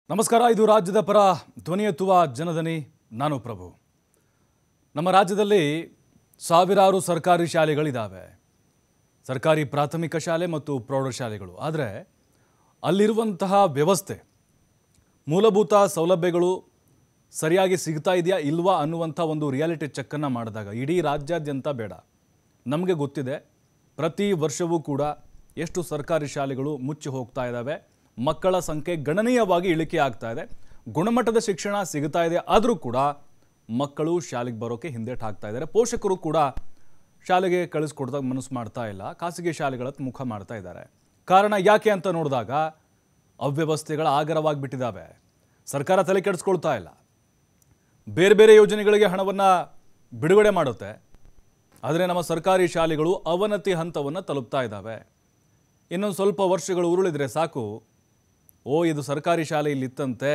ನಮಸ್ಕಾರ ಇದು ರಾಜ್ಯದ ಪರ ಧ್ವನಿ ಎತ್ತುವ ಜನದನಿ ನಾನು ಪ್ರಭು ನಮ್ಮ ರಾಜ್ಯದಲ್ಲಿ ಸಾವಿರಾರು ಸರ್ಕಾರಿ ಶಾಲೆಗಳಿದ್ದಾವೆ ಸರ್ಕಾರಿ ಪ್ರಾಥಮಿಕ ಶಾಲೆ ಮತ್ತು ಪ್ರೌಢಶಾಲೆಗಳು ಆದರೆ ಅಲ್ಲಿರುವಂತಹ ವ್ಯವಸ್ಥೆ ಮೂಲಭೂತ ಸೌಲಭ್ಯಗಳು ಸರಿಯಾಗಿ ಸಿಗ್ತಾ ಇದೆಯಾ ಇಲ್ವಾ ಅನ್ನುವಂಥ ಒಂದು ರಿಯಾಲಿಟಿ ಚೆಕ್ಕನ್ನು ಮಾಡಿದಾಗ ಇಡೀ ರಾಜ್ಯಾದ್ಯಂತ ಬೇಡ ನಮಗೆ ಗೊತ್ತಿದೆ ಪ್ರತಿ ವರ್ಷವೂ ಕೂಡ ಎಷ್ಟು ಸರ್ಕಾರಿ ಶಾಲೆಗಳು ಮುಚ್ಚಿ ಹೋಗ್ತಾ ಇದ್ದಾವೆ ಮಕ್ಕಳ ಸಂಖ್ಯೆ ಗಣನೀಯವಾಗಿ ಇಳಿಕೆ ಆಗ್ತಾ ಇದೆ ಗುಣಮಟ್ಟದ ಶಿಕ್ಷಣ ಸಿಗ್ತಾ ಇದೆ ಆದರೂ ಕೂಡ ಮಕ್ಕಳು ಶಾಲೆಗೆ ಬರೋಕ್ಕೆ ಹಿಂದೇಟು ಹಾಕ್ತಾ ಇದ್ದಾರೆ ಪೋಷಕರು ಕೂಡ ಶಾಲೆಗೆ ಕಳಿಸ್ಕೊಡ್ದಾಗ ಮನಸ್ಸು ಮಾಡ್ತಾ ಇಲ್ಲ ಖಾಸಗಿ ಶಾಲೆಗಳತ್ತ ಮುಖ ಮಾಡ್ತಾ ಇದ್ದಾರೆ ಕಾರಣ ಯಾಕೆ ಅಂತ ನೋಡಿದಾಗ ಅವ್ಯವಸ್ಥೆಗಳ ಆಗರವಾಗಿಬಿಟ್ಟಿದ್ದಾವೆ ಸರ್ಕಾರ ತಲೆ ಕೆಡಿಸ್ಕೊಳ್ತಾ ಇಲ್ಲ ಬೇರೆ ಬೇರೆ ಯೋಜನೆಗಳಿಗೆ ಹಣವನ್ನು ಬಿಡುಗಡೆ ಮಾಡುತ್ತೆ ಆದರೆ ನಮ್ಮ ಸರ್ಕಾರಿ ಶಾಲೆಗಳು ಅವನತಿ ಹಂತವನ್ನು ತಲುಪ್ತಾ ಇದ್ದಾವೆ ಇನ್ನೊಂದು ಸ್ವಲ್ಪ ವರ್ಷಗಳು ಉರುಳಿದ್ರೆ ಸಾಕು ಓ ಇದು ಸರ್ಕಾರಿ ಶಾಲೆ ಇಲ್ಲಿ ಇತ್ತಂತೆ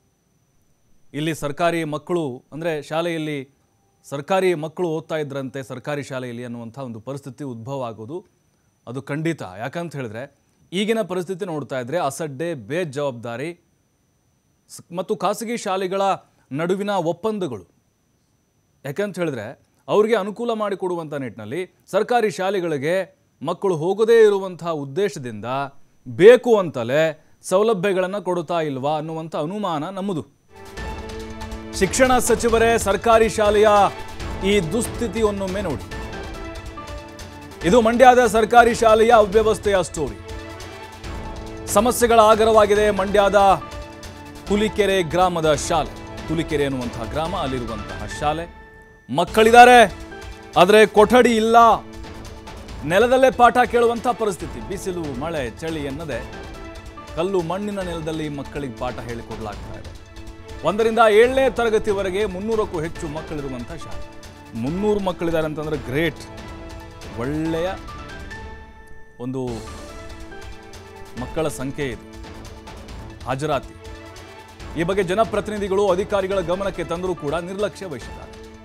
ಇಲ್ಲಿ ಸರ್ಕಾರಿ ಮಕ್ಕಳು ಅಂದರೆ ಶಾಲೆಯಲ್ಲಿ ಸರ್ಕಾರಿ ಮಕ್ಕಳು ಓದ್ತಾ ಇದ್ರಂತೆ ಸರ್ಕಾರಿ ಶಾಲೆಯಲ್ಲಿ ಅನ್ನುವಂಥ ಒಂದು ಪರಿಸ್ಥಿತಿ ಉದ್ಭವ ಆಗೋದು ಅದು ಖಂಡಿತ ಯಾಕಂತ ಹೇಳಿದ್ರೆ ಈಗಿನ ಪರಿಸ್ಥಿತಿ ನೋಡ್ತಾ ಇದ್ರೆ ಅಸಡ್ಡೆ ಬೇಜವಾಬ್ದಾರಿ ಸ್- ಮತ್ತು ಖಾಸಗಿ ಶಾಲೆಗಳ ನಡುವಿನ ಒಪ್ಪಂದಗಳು ಯಾಕಂತ ಹೇಳಿದ್ರೆ ಅವರಿಗೆ ಅನುಕೂಲ ಮಾಡಿಕೊಡುವಂಥ ನಿಟ್ಟಿನಲ್ಲಿ ಸರ್ಕಾರಿ ಶಾಲೆಗಳಿಗೆ ಮಕ್ಕಳು ಹೋಗದೇ ಇರುವಂತಹ ಉದ್ದೇಶದಿಂದ ಬೇಕು ಅಂತಲೇ ಸೌಲಭ್ಯಗಳನ್ನು ಕೊಡುತ್ತಾ ಇಲ್ವಾ ಅನ್ನುವಂಥ ಅನುಮಾನ ನಮ್ಮದು ಶಿಕ್ಷಣ ಸಚಿವರೇ ಸರ್ಕಾರಿ ಶಾಲೆಯ ಈ ದುಸ್ಥಿತಿಯನ್ನೊಮ್ಮೆ ನೋಡಿ ಇದು ಮಂಡ್ಯದ ಸರ್ಕಾರಿ ಶಾಲೆಯ ಅವ್ಯವಸ್ಥೆಯ ಸ್ಟೋರಿ ಸಮಸ್ಯೆಗಳ ಆಗರವಾಗಿದೆ ಮಂಡ್ಯದ ಹುಲಿಕೆರೆ ಗ್ರಾಮದ ಶಾಲೆ ಹುಲಿಕೆರೆ ಎನ್ನುವಂತಹ ಗ್ರಾಮ ಅಲ್ಲಿರುವಂತಹ ಶಾಲೆ ಮಕ್ಕಳಿದ್ದಾರೆ ಆದರೆ ಕೊಠಡಿ ಇಲ್ಲ ನೆಲದಲ್ಲೇ ಪಾಠ ಕೇಳುವಂಥ ಪರಿಸ್ಥಿತಿ ಬಿಸಿಲು ಮಳೆ ಚಳಿ ಎನ್ನದೆ ಕಲ್ಲು ಮಣ್ಣಿನ ನೆಲದಲ್ಲಿ ಮಕ್ಕಳಿಗೆ ಪಾಠ ಹೇಳಿಕೊಡಲಾಗ್ತಾ ಇದೆ ಒಂದರಿಂದ ಏಳನೇ ತರಗತಿವರೆಗೆ ಮುನ್ನೂರಕ್ಕೂ ಹೆಚ್ಚು ಮಕ್ಕಳಿರುವಂಥ ಶಾಲೆ ಮುನ್ನೂರು ಮಕ್ಕಳಿದ್ದಾರೆ ಅಂತಂದ್ರೆ ಗ್ರೇಟ್ ಒಳ್ಳೆಯ ಒಂದು ಮಕ್ಕಳ ಸಂಖ್ಯೆ ಇದು ಹಾಜರಾತಿ ಈ ಬಗ್ಗೆ ಜನಪ್ರತಿನಿಧಿಗಳು ಅಧಿಕಾರಿಗಳ ಗಮನಕ್ಕೆ ತಂದರೂ ಕೂಡ ನಿರ್ಲಕ್ಷ್ಯ ವಹಿಸಿದ್ದಾರೆ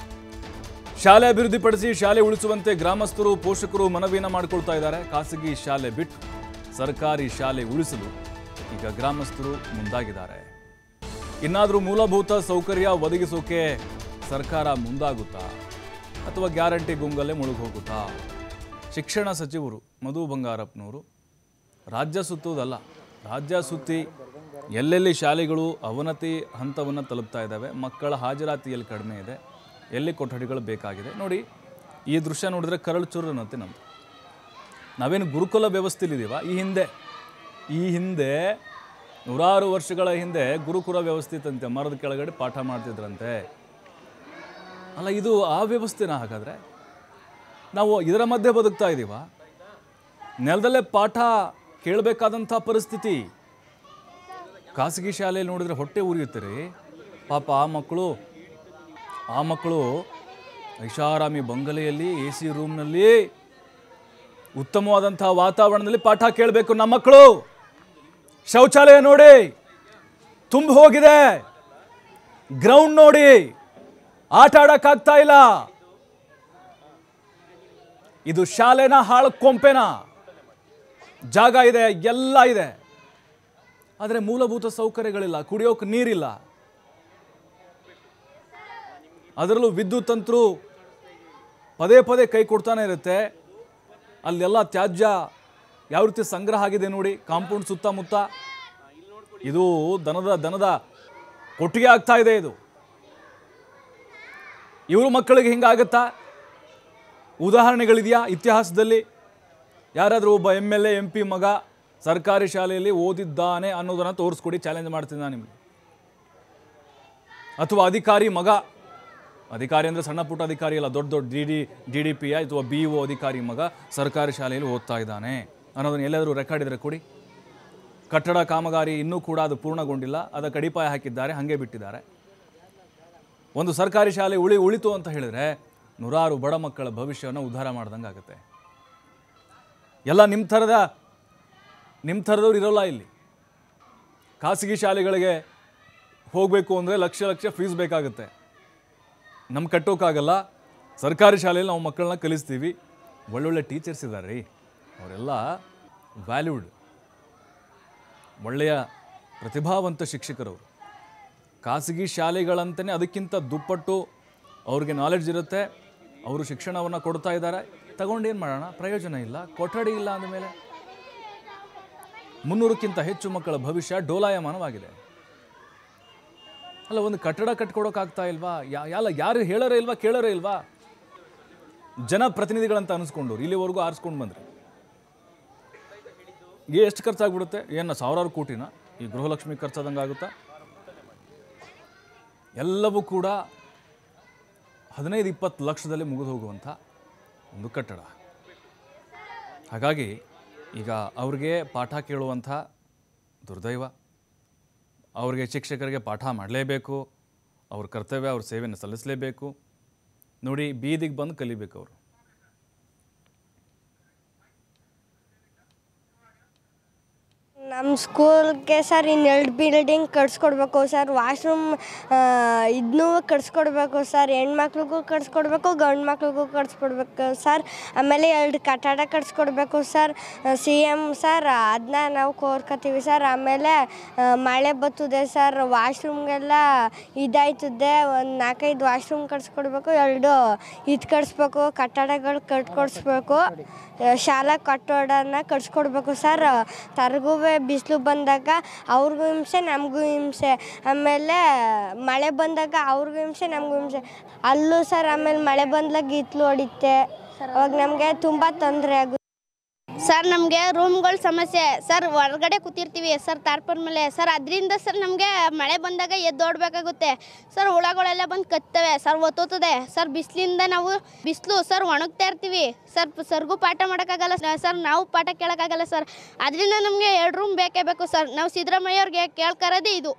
ಶಾಲೆ ಅಭಿವೃದ್ಧಿಪಡಿಸಿ ಶಾಲೆ ಉಳಿಸುವಂತೆ ಗ್ರಾಮಸ್ಥರು ಪೋಷಕರು ಮನವಿಯನ್ನು ಮಾಡಿಕೊಳ್ತಾ ಇದ್ದಾರೆ ಖಾಸಗಿ ಶಾಲೆ ಬಿಟ್ಟು ಸರ್ಕಾರಿ ಶಾಲೆ ಉಳಿಸಲು ಈಗ ಗ್ರಾಮಸ್ಥರು ಮುಂದಾಗಿದ್ದಾರೆ ಇನ್ನಾದರೂ ಮೂಲಭೂತ ಸೌಕರ್ಯ ಒದಗಿಸೋಕೆ ಸರ್ಕಾರ ಮುಂದಾಗುತ್ತಾ ಅಥವಾ ಗ್ಯಾರಂಟಿ ಗುಂಗಲ್ಲೇ ಮುಳುಗೋಗುತ್ತಾ ಶಿಕ್ಷಣ ಸಚಿವರು ಮಧು ಬಂಗಾರಪ್ಪನವರು ರಾಜ್ಯ ಸುತ್ತುವುದಲ್ಲ ರಾಜ್ಯ ಸುತ್ತಿ ಎಲ್ಲೆಲ್ಲಿ ಶಾಲೆಗಳು ಅವನತಿ ಹಂತವನ್ನು ತಲುಪ್ತಾ ಇದ್ದಾವೆ ಮಕ್ಕಳ ಹಾಜರಾತಿಯಲ್ಲಿ ಕಡಿಮೆ ಇದೆ ಎಲ್ಲಿ ಕೊಠಡಿಗಳು ಬೇಕಾಗಿದೆ ನೋಡಿ ಈ ದೃಶ್ಯ ನೋಡಿದ್ರೆ ಕರಳು ಚೂರು ಅನ್ನತ್ತೆ ನಮ್ಮದು ನಾವೇನು ಗುರುಕುಲ ವ್ಯವಸ್ಥೆಲಿದ್ದೀವ ಈ ಹಿಂದೆ ಈ ಹಿಂದೆ ನೂರಾರು ವರ್ಷಗಳ ಹಿಂದೆ ಗುರುಕುಲ ವ್ಯವಸ್ಥೆ ಇತ್ತಂತೆ ಮರದ ಕೆಳಗಡೆ ಪಾಠ ಮಾಡ್ತಿದ್ರಂತೆ ಅಲ್ಲ ಇದು ಆ ವ್ಯವಸ್ಥೆನ ಹಾಗಾದರೆ ನಾವು ಇದರ ಮಧ್ಯೆ ಬದುಕ್ತಾ ಇದ್ದೀವ ನೆಲದಲ್ಲೇ ಪಾಠ ಕೇಳಬೇಕಾದಂಥ ಪರಿಸ್ಥಿತಿ ಖಾಸಗಿ ಶಾಲೆಯಲ್ಲಿ ನೋಡಿದ್ರೆ ಹೊಟ್ಟೆ ಉರಿಯುತ್ತೆ ರೀ ಪಾಪ ಆ ಮಕ್ಕಳು ಆ ಮಕ್ಕಳು ಐಷಾರಾಮಿ ಬಂಗಲೆಯಲ್ಲಿ ಎ ಸಿ ರೂಮ್ನಲ್ಲಿ ಉತ್ತಮವಾದಂಥ ವಾತಾವರಣದಲ್ಲಿ ಪಾಠ ಕೇಳಬೇಕು ನಮ್ಮ ಮಕ್ಕಳು ಶೌಚಾಲಯ ನೋಡಿ ತುಂಬ ಹೋಗಿದೆ ಗ್ರೌಂಡ್ ನೋಡಿ ಆಟ ಆಡಕ್ಕಾಗ್ತಾ ಇಲ್ಲ ಇದು ಶಾಲೆನ ಹಾಳು ಕೊಂಪೆನ ಜಾಗ ಇದೆ ಎಲ್ಲ ಇದೆ ಆದರೆ ಮೂಲಭೂತ ಸೌಕರ್ಯಗಳಿಲ್ಲ ಕುಡಿಯೋಕೆ ನೀರಿಲ್ಲ ಅದರಲ್ಲೂ ವಿದ್ಯುತ್ ಅಂತರೂ ಪದೇ ಪದೇ ಕೈ ಕೊಡ್ತಾನೆ ಇರುತ್ತೆ ಅಲ್ಲೆಲ್ಲ ತ್ಯಾಜ್ಯ ಯಾವ ರೀತಿ ಸಂಗ್ರಹ ಆಗಿದೆ ನೋಡಿ ಕಾಂಪೌಂಡ್ ಸುತ್ತಮುತ್ತ ಇದು ದನದ ದನದ ಕೊಟ್ಟಿಗೆ ಆಗ್ತಾ ಇದೆ ಇದು ಇವರು ಮಕ್ಕಳಿಗೆ ಹಿಂಗಾಗತ್ತಾ ಉದಾಹರಣೆಗಳಿದೆಯಾ ಇತಿಹಾಸದಲ್ಲಿ ಯಾರಾದರೂ ಒಬ್ಬ M L A M P ಮಗ ಸರ್ಕಾರಿ ಶಾಲೆಯಲ್ಲಿ ಓದಿದ್ದಾನೆ ಅನ್ನೋದನ್ನು ತೋರಿಸ್ಕೊಡಿ ಚಾಲೆಂಜ್ ಮಾಡ್ತೀನಿ ನಾನು ನಿಮಗೆ ಅಥವಾ ಅಧಿಕಾರಿ ಮಗ ಅಧಿಕಾರಿ ಅಂದರೆ ಸಣ್ಣ ಪುಟ್ಟ ಅಧಿಕಾರಿ ಅಲ್ಲ ದೊಡ್ಡ ದೊಡ್ಡ D D D D P ಅಥವಾ ಬಿ ಒ ಅಧಿಕಾರಿ ಮಗ ಸರ್ಕಾರಿ ಶಾಲೆಯಲ್ಲಿ ಓದ್ತಾ ಇದ್ದಾನೆ ಅನ್ನೋದನ್ನ ಎಲ್ಲಾದರೂ ರೆಕಾರ್ಡ್ ಇದ್ರೆ ಕೊಡಿ ಕಟ್ಟಡ ಕಾಮಗಾರಿ ಇನ್ನೂ ಕೂಡ ಅದು ಪೂರ್ಣಗೊಂಡಿಲ್ಲ ಅದಕ್ಕೆ ಅಡಿಪಾಯ ಹಾಕಿದ್ದಾರೆ ಹಾಗೆ ಬಿಟ್ಟಿದ್ದಾರೆ ಒಂದು ಸರ್ಕಾರಿ ಶಾಲೆ ಉಳಿ ಉಳಿತು ಅಂತ ಹೇಳಿದ್ರೆ ನೂರಾರು ಬಡ ಮಕ್ಕಳ ಭವಿಷ್ಯವನ್ನು ಉದ್ಧಾರ ಮಾಡ್ದಂಗೆ ಆಗುತ್ತೆ ಎಲ್ಲ ನಿಮ್ಮ ಥರದ ನಿಮ್ಮ ಥರದವ್ರು ಇರೋಲ್ಲ ಇಲ್ಲಿ ಖಾಸಗಿ ಶಾಲೆಗಳಿಗೆ ಹೋಗಬೇಕು ಅಂದರೆ ಲಕ್ಷ ಲಕ್ಷ ಫೀಸ್ ಬೇಕಾಗುತ್ತೆ ನಮ್ಗೆ ಕಟ್ಟೋಕ್ಕಾಗಲ್ಲ ಸರ್ಕಾರಿ ಶಾಲೆಯಲ್ಲಿ ನಾವು ಮಕ್ಕಳನ್ನ ಕಲಿಸ್ತೀವಿ ಒಳ್ಳೊಳ್ಳೆ ಟೀಚರ್ಸ್ ಇದ್ದಾರೆ ರೀ ಅವರೆಲ್ಲ ವ್ಯಾಲ್ಯೂಡ್ ಒಳ್ಳೆಯ ಪ್ರತಿಭಾವಂತ ಶಿಕ್ಷಕರವರು ಖಾಸಗಿ ಶಾಲೆಗಳಂತಲೇ ಅದಕ್ಕಿಂತ ದುಪ್ಪಟ್ಟು ಅವ್ರಿಗೆ ನಾಲೆಡ್ಜ್ ಇರುತ್ತೆ ಅವರು ಶಿಕ್ಷಣವನ್ನು ಕೊಡ್ತಾ ಇದ್ದಾರೆ ತಗೊಂಡು ಏನು ಮಾಡೋಣ ಪ್ರಯೋಜನ ಇಲ್ಲ ಕೊಠಡಿ ಇಲ್ಲ ಅಂದಮೇಲೆ ಮುನ್ನೂರಕ್ಕಿಂತ ಹೆಚ್ಚು ಮಕ್ಕಳ ಭವಿಷ್ಯ ಡೋಲಾಯಮಾನವಾಗಿದೆ ಅಲ್ಲ ಒಂದು ಕಟ್ಟಡ ಕಟ್ಕೊಡೋಕ್ಕಾಗ್ತಾ ಇಲ್ವಾ ಯಾ- ಯಾಲ ಯಾರು ಹೇಳೋರೇ ಇಲ್ವಾ ಕೇಳೋರೇ ಇಲ್ವಾ ಜನಪ್ರತಿನಿಧಿಗಳಂತ ಅನಿಸ್ಕೊಂಡವ್ರು ಇಲ್ಲಿವರೆಗೂ ಆರಿಸ್ಕೊಂಡು ಬಂದ್ರಿ ಎಷ್ಟು ಖರ್ಚಾಗ್ಬಿಡುತ್ತೆ ಏನು ಸಾವಿರಾರು ಕೋಟಿನ ಈ ಗೃಹಲಕ್ಷ್ಮಿ ಖರ್ಚಾದಂಗೆ ಆಗುತ್ತಾ ಎಲ್ಲವೂ ಕೂಡ ಹದಿನೈದು ಇಪ್ಪತ್ತು ಲಕ್ಷದಲ್ಲಿ ಮುಗಿದು ಹೋಗುವಂಥ ಒಂದು ಕಟ್ಟಡ ಹಾಗಾಗಿ ಈಗ ಅವ್ರಿಗೆ ಪಾಠ ಕೇಳುವಂಥ ದುರ್ದೈವ ಅವ್ರಿಗೆ ಶಿಕ್ಷಕರಿಗೆ ಪಾಠ ಮಾಡಲೇಬೇಕು ಅವ್ರ ಕರ್ತವ್ಯ ಅವ್ರ ಸೇವೆಯನ್ನು ಸಲ್ಲಿಸಲೇಬೇಕು ನೋಡಿ ಬೀದಿಗೆ ಬಂದು ಕಲಿಬೇಕು ಅವರು ನಮ್ಮ ಸ್ಕೂಲ್ಗೆ ಸರ್ ಇನ್ನೆರಡು ಬಿಲ್ಡಿಂಗ್ ಕಟ್ಸ್ಕೊಡ್ಬೇಕು ಸರ್ ವಾಶ್ರೂಮ್ ಇದನ್ನೂ ಕಟ್ಸ್ಕೊಡ್ಬೇಕು ಸರ್ ಹೆಣ್ಮಕ್ಳಿಗೂ ಕಟ್ಸ್ಕೊಡ್ಬೇಕು ಗಂಡು ಮಕ್ಳಿಗೂ ಕಟ್ಸ್ಕೊಡ್ಬೇಕು ಸರ್ ಆಮೇಲೆ ಎರಡು ಕಟ್ಟಡ ಕಟ್ಸ್ಕೊಡ್ಬೇಕು ಸರ್ ಸಿ ಎಮ್ ಸರ್ ಅದನ್ನ ನಾವು ಕೋರ್ಕೊತೀವಿ ಸರ್ ಆಮೇಲೆ ಆ, ಮಳೆ ಬರ್ತದೆ ಸರ್ ವಾಶ್ರೂಮ್ಗೆಲ್ಲ ಇದಾಯ್ತದೆ ಒಂದು ನಾಲ್ಕೈದು ವಾಶ್ರೂಮ್ ಕಟ್ಸ್ಕೊಡ್ಬೇಕು ಎರಡು ಇದು ಕಟ್ಸ್ಬೇಕು ಕಟ್ಟಡಗಳು ಕಟ್ಕೊಡ್ಸ್ಬೇಕು ಆ, ಶಾಲಾ ಕಟ್ಟಡನ ಕಟ್ಸ್ಕೊಡ್ಬೇಕು ಸರ್ ತರಗೂ ಬಿಸಿಲು ಬಂದಾಗ ಅವ್ರಿಗೂ ಹಿಂಸೆ ನಮಗೂ ಹಿಂಸೆ ಆಮೇಲೆ ಮಳೆ ಬಂದಾಗ ಅವ್ರಿಗೂ ಹಿಂಸೆ ನಮಗೂ ಹಿಂಸೆ ಅಲ್ಲೂ ಸರ್ ಆಮೇಲೆ ಮಳೆ ಬಂದಾಗ ಇತ್ಲು ಹೊಡಿತೆ ಅವಾಗ ನಮಗೆ ತುಂಬ ತೊಂದರೆ ಆಗುತ್ತೆ ಸರ್ ನಮಗೆ ರೂಮ್ಗಳ ಸಮಸ್ಯೆ ಸರ್ ಹೊರಗಡೆ ಕೂತಿರ್ತೀವಿ ಸರ್ ತಾರ್ಪರ್ ಮೇಲೆ ಸರ್ ಅದರಿಂದ ಸರ್ ನಮಗೆ ಮಳೆ ಬಂದಾಗ ಎದ್ದೋಡ್ಬೇಕಾಗುತ್ತೆ ಸರ್ ಹುಳಗಳೆಲ್ಲ ಬಂದು ಕತ್ತವೆ ಸರ್ ಒತ್ತೋತದೆ ಸರ್ ಬಿಸಿಲಿಂದ ನಾವು ಬಿಸಿಲು ಸರ್ ಒಣಗ್ತಾ ಇರ್ತೀವಿ ಸರ್ ಸರ್ಗೂ ಪಾಠ ಮಾಡೋಕ್ಕಾಗಲ್ಲ ಸ- ಸರ್ ನಾವು ಪಾಠ ಕೇಳೋಕ್ಕಾಗಲ್ಲ ಸರ್ ಅದರಿಂದ ನಮಗೆ ಎರಡು ರೂಮ್ ಬೇಕೇ ಬೇಕು ಸರ್ ನಾವು ಸಿದ್ದರಾಮಯ್ಯ ಅವ್ರಿಗೆ ಕೇಳ್ಕರೋದೇ ಇದು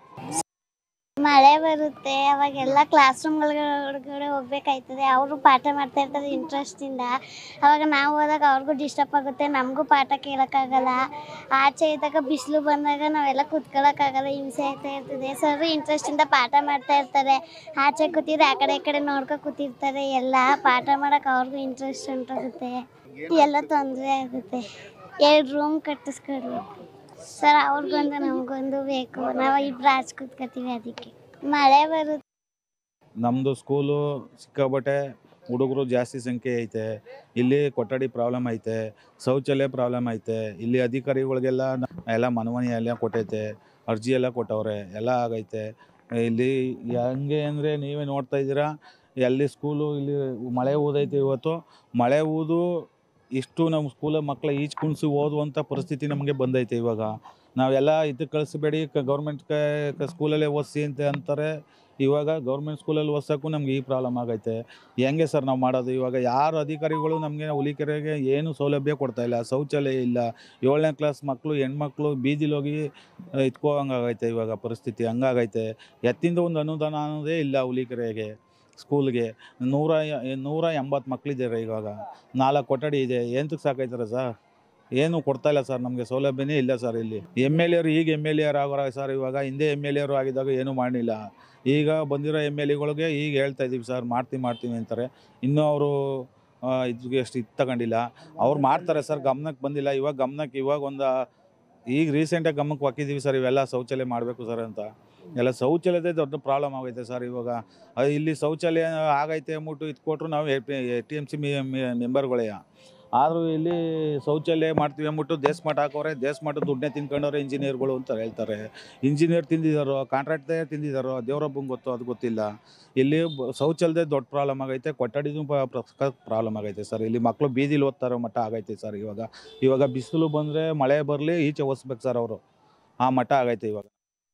ಮಳೆ ಬರುತ್ತೆ ಅವಾಗೆಲ್ಲ ಕ್ಲಾಸ್ ರೂಮ್ಗಳೊಳಗಡೆ ಹೋಗ್ಬೇಕಾಯ್ತದೆ ಅವರು ಪಾಠ ಮಾಡ್ತಾ ಇರ್ತಾರೆ ಇಂಟ್ರೆಸ್ಟಿಂದ ಅವಾಗ ನಾವು ಹೋದಾಗ ಅವ್ರಿಗೂ ಡಿಸ್ಟರ್ಬ್ ಆಗುತ್ತೆ ನಮಗೂ ಪಾಠ ಕೇಳೋಕ್ಕಾಗಲ್ಲ ಆಚೆ ಇದ್ದಾಗ ಬಿಸಿಲು ಬಂದಾಗ ನಾವೆಲ್ಲ ಕೂತ್ಕೊಳ್ಳೋಕ್ಕಾಗಲ್ಲ ಹಿಂಸೆ ಆಗ್ತಾ ಇರ್ತದೆ ಸರ್ ಇಂಟ್ರೆಸ್ಟಿಂದ ಪಾಠ ಮಾಡ್ತಾ ಇರ್ತಾರೆ ಆಚೆ ಕೂತಿದ್ರೆ ಆ ಕಡೆ ಈ ಕಡೆ ನೋಡ್ಕೊ ಕೂತಿರ್ತಾರೆ ಎಲ್ಲ ಪಾಠ ಮಾಡೋಕೆ ಅವ್ರಿಗೂ ಇಂಟ್ರೆಸ್ಟ್ ಉಂಟಾಗುತ್ತೆ ಎಲ್ಲ ತೊಂದರೆ ಆಗುತ್ತೆ ಎರಡು ರೂಮ್ ಕಟ್ಟಿಸ್ಕೊಡ್ಬೇಕು ಸರ್ ಅವ್ರಿಗೊಂದು ನಮಗೊಂದು ಬೇಕು ನಾವು ಇಬ್ರು ಆಚೆ ಕೂತ್ಕೋತೀವಿ ಅದಕ್ಕೆ ಮಳೆ ಬರುತ್ತೆ ನಮ್ಮದು ಸ್ಕೂಲು ಸಿಕ್ಕಾಬಟ್ಟೆ ಹುಡುಗರು ಜಾಸ್ತಿ ಸಂಖ್ಯೆ ಐತೆ ಇಲ್ಲಿ ಕೊಠಡಿ ಪ್ರಾಬ್ಲಮ್ ಐತೆ ಶೌಚಾಲಯ ಪ್ರಾಬ್ಲಮ್ ಐತೆ ಇಲ್ಲಿ ಅಧಿಕಾರಿಗಳಿಗೆಲ್ಲ ನ- ಎಲ್ಲ ಮನವಣಿ ಎಲ್ಲ ಕೊಟ್ಟೈತೆ ಅರ್ಜಿ ಎಲ್ಲ ಕೊಟ್ಟವ್ರೆ ಎಲ್ಲ ಆಗೈತೆ ಇಲ್ಲಿ ಹೆಂಗೆ ಅಂದರೆ ನೀವೇ ನೋಡ್ತಾ ಇದ್ದೀರಾ ಎಲ್ಲಿ ಸ್ಕೂಲು ಇಲ್ಲಿ ಮಳೆ ಊದೈತೆ ಇವತ್ತು ಮಳೆ ಊದು ಇಷ್ಟು ನಮ್ಮ ಸ್ಕೂಲ ಮಕ್ಕಳ ಈಜು ಕುಣಿಸಿ ಓದುವಂಥ ಪರಿಸ್ಥಿತಿ ನಮಗೆ ಬಂದೈತೆ ಇವಾಗ ನಾವೆಲ್ಲ ಇದಕ್ಕೆ ಕಳಿಸ್ಬೇಡಿ ಗೌರ್ಮೆಂಟ್ ಸ್ಕೂಲಲ್ಲೇ ಓದಿಸಿ ಅಂತ ಅಂತಾರೆ ಇವಾಗ ಗೌರ್ಮೆಂಟ್ ಸ್ಕೂಲಲ್ಲಿ ಓದ್ಸೋಕ್ಕೂ ನಮ್ಗೆ ಈ ಪ್ರಾಬ್ಲಮ್ ಆಗೈತೆ ಹೆಂಗೆ ಸರ್ ನಾವು ಮಾಡೋದು ಇವಾಗ ಯಾರು ಅಧಿಕಾರಿಗಳು ನಮಗೆ ಹುಲಿಕೆರೆಗೆ ಏನು ಸೌಲಭ್ಯ ಕೊಡ್ತಾ ಇಲ್ಲ ಶೌಚಾಲಯ ಇಲ್ಲ ಏಳನೇ ಕ್ಲಾಸ್ ಮಕ್ಕಳು ಹೆಣ್ಮಕ್ಳು ಬೀದಿಲಿ ಹೋಗಿ ಇಟ್ಕೋವಂಗಾಗೈತೆ ಇವಾಗ ಪರಿಸ್ಥಿತಿ ಹಂಗಾಗೈತೆ ಎತ್ತಿಂದ ಒಂದು ಅನುದಾನ ಅನ್ನೋದೇ ಇಲ್ಲ ಹುಲಿಕೆರೆಗೆ ಸ್ಕೂಲ್ಗೆ ನೂರ ಎ- ನೂರ ಎಂಬತ್ತು ಮಕ್ಕಳಿದ್ದಾರೆ ಇವಾಗ ನಾಲ್ಕು ಕೊಠಡಿ ಇದೆ ಎಂತಕ್ಕೆ ಸಾಕೈತಾರೆ ಸರ್ ಏನು ಕೊಡ್ತಾ ಇಲ್ಲ ಸರ್ ನಮಗೆ ಸೌಲಭ್ಯನೇ ಇಲ್ಲ ಸರ್ ಇಲ್ಲಿ ಎಮ್ ಎಲ್ ಎರು ಈಗ ಎಮ್ ಎಲ್ ಎರು ಆಗೋರ ಸರ್ ಇವಾಗ ಹಿಂದೆ ಎಮ್ ಎಲ್ ಎರು ಆಗಿದ್ದಾಗ ಏನೂ ಮಾಡಲಿಲ್ಲ ಈಗ ಬಂದಿರೋ ಎಮ್ ಎಲ್ ಎಗಳಿಗೆ ಈಗ ಹೇಳ್ತಾ ಇದ್ದೀವಿ ಸರ್ ಮಾಡ್ತೀವಿ ಮಾಡ್ತೀವಿ ಅಂತಾರೆ ಇನ್ನೂ ಅವರು ಇದಕ್ಕೆ ಅಷ್ಟು ಇದು ತಗೊಂಡಿಲ್ಲ ಅವ್ರು ಮಾಡ್ತಾರೆ ಸರ್ ಗಮನಕ್ಕೆ ಬಂದಿಲ್ಲ ಇವಾಗ ಗಮನಕ್ಕೆ ಇವಾಗ ಒಂದು ಈಗ ರೀಸೆಂಟಾಗಿ ಗಮನಕ್ಕೆ ಹಾಕಿದ್ದೀವಿ ಸರ್ ಇವೆಲ್ಲ ಶೌಚಾಲಯ ಮಾಡಬೇಕು ಸರ್ ಅಂತ ಎಲ್ಲ ಶೌಚಾಲಯದೇ ದೊಡ್ಡ ಪ್ರಾಬ್ಲಮ್ ಆಗೈತೆ ಸರ್ ಇವಾಗ ಅದು ಇಲ್ಲಿ ಶೌಚಾಲಯ ಆಗೈತೆ ಅಂದ್ಬಿಟ್ಟು ಇದು ಕೊಟ್ಟರು ನಾವು ಎ ಟಿ ಎಮ್ ಸಿ ಮೆಂಬರ್ಗಳೇ ಆದರೂ ಇಲ್ಲಿ ಶೌಚಾಲಯ ಮಾಡ್ತೀವಿ ಅಂದ್ಬಿಟ್ಟು ದೇಶಮಠ ಹಾಕೋರೆ ದೇಶಮಠ ದುಡ್ಡನ್ನೇ ತಿನ್ಕೊಂಡವ್ರೆ ಇಂಜಿನಿಯರ್ಗಳು ಅಂತ ಹೇಳ್ತಾರೆ ಇಂಜಿನಿಯರ್ ತಿಂದಿದ್ದಾರೋ ಕಾಂಟ್ರಾಕ್ಟೇ ತಿಂದಿದ್ದಾರೋ ದೇವರೊಬ್ಬಂಗೆ ಗೊತ್ತು ಅದು ಗೊತ್ತಿಲ್ಲ ಇಲ್ಲಿ ಬ- ಶೌಚಾಲಯದೇ ದೊಡ್ಡ ಪ್ರಾಬ್ಲಮ್ ಆಗೈತೆ ಕೊಠಡಿದು ಪ್ರಾಬ್ಲಮ್ ಆಗೈತೆ ಸರ್ ಇಲ್ಲಿ ಮಕ್ಕಳು ಬೀದಿಲಿ ಓದ್ತಾರೋ ಮಟ್ಟ ಆಗೈತೆ ಸರ್ ಇವಾಗ ಇವಾಗ ಬಿಸಿಲು ಬಂದರೆ ಮಳೆ ಬರಲಿ ಈಚೆ ಓದಿಸ್ಬೇಕು ಸರ್ ಅವರು ಆ ಮಟ್ಟ ಆಗೈತೆ ಇವಾಗ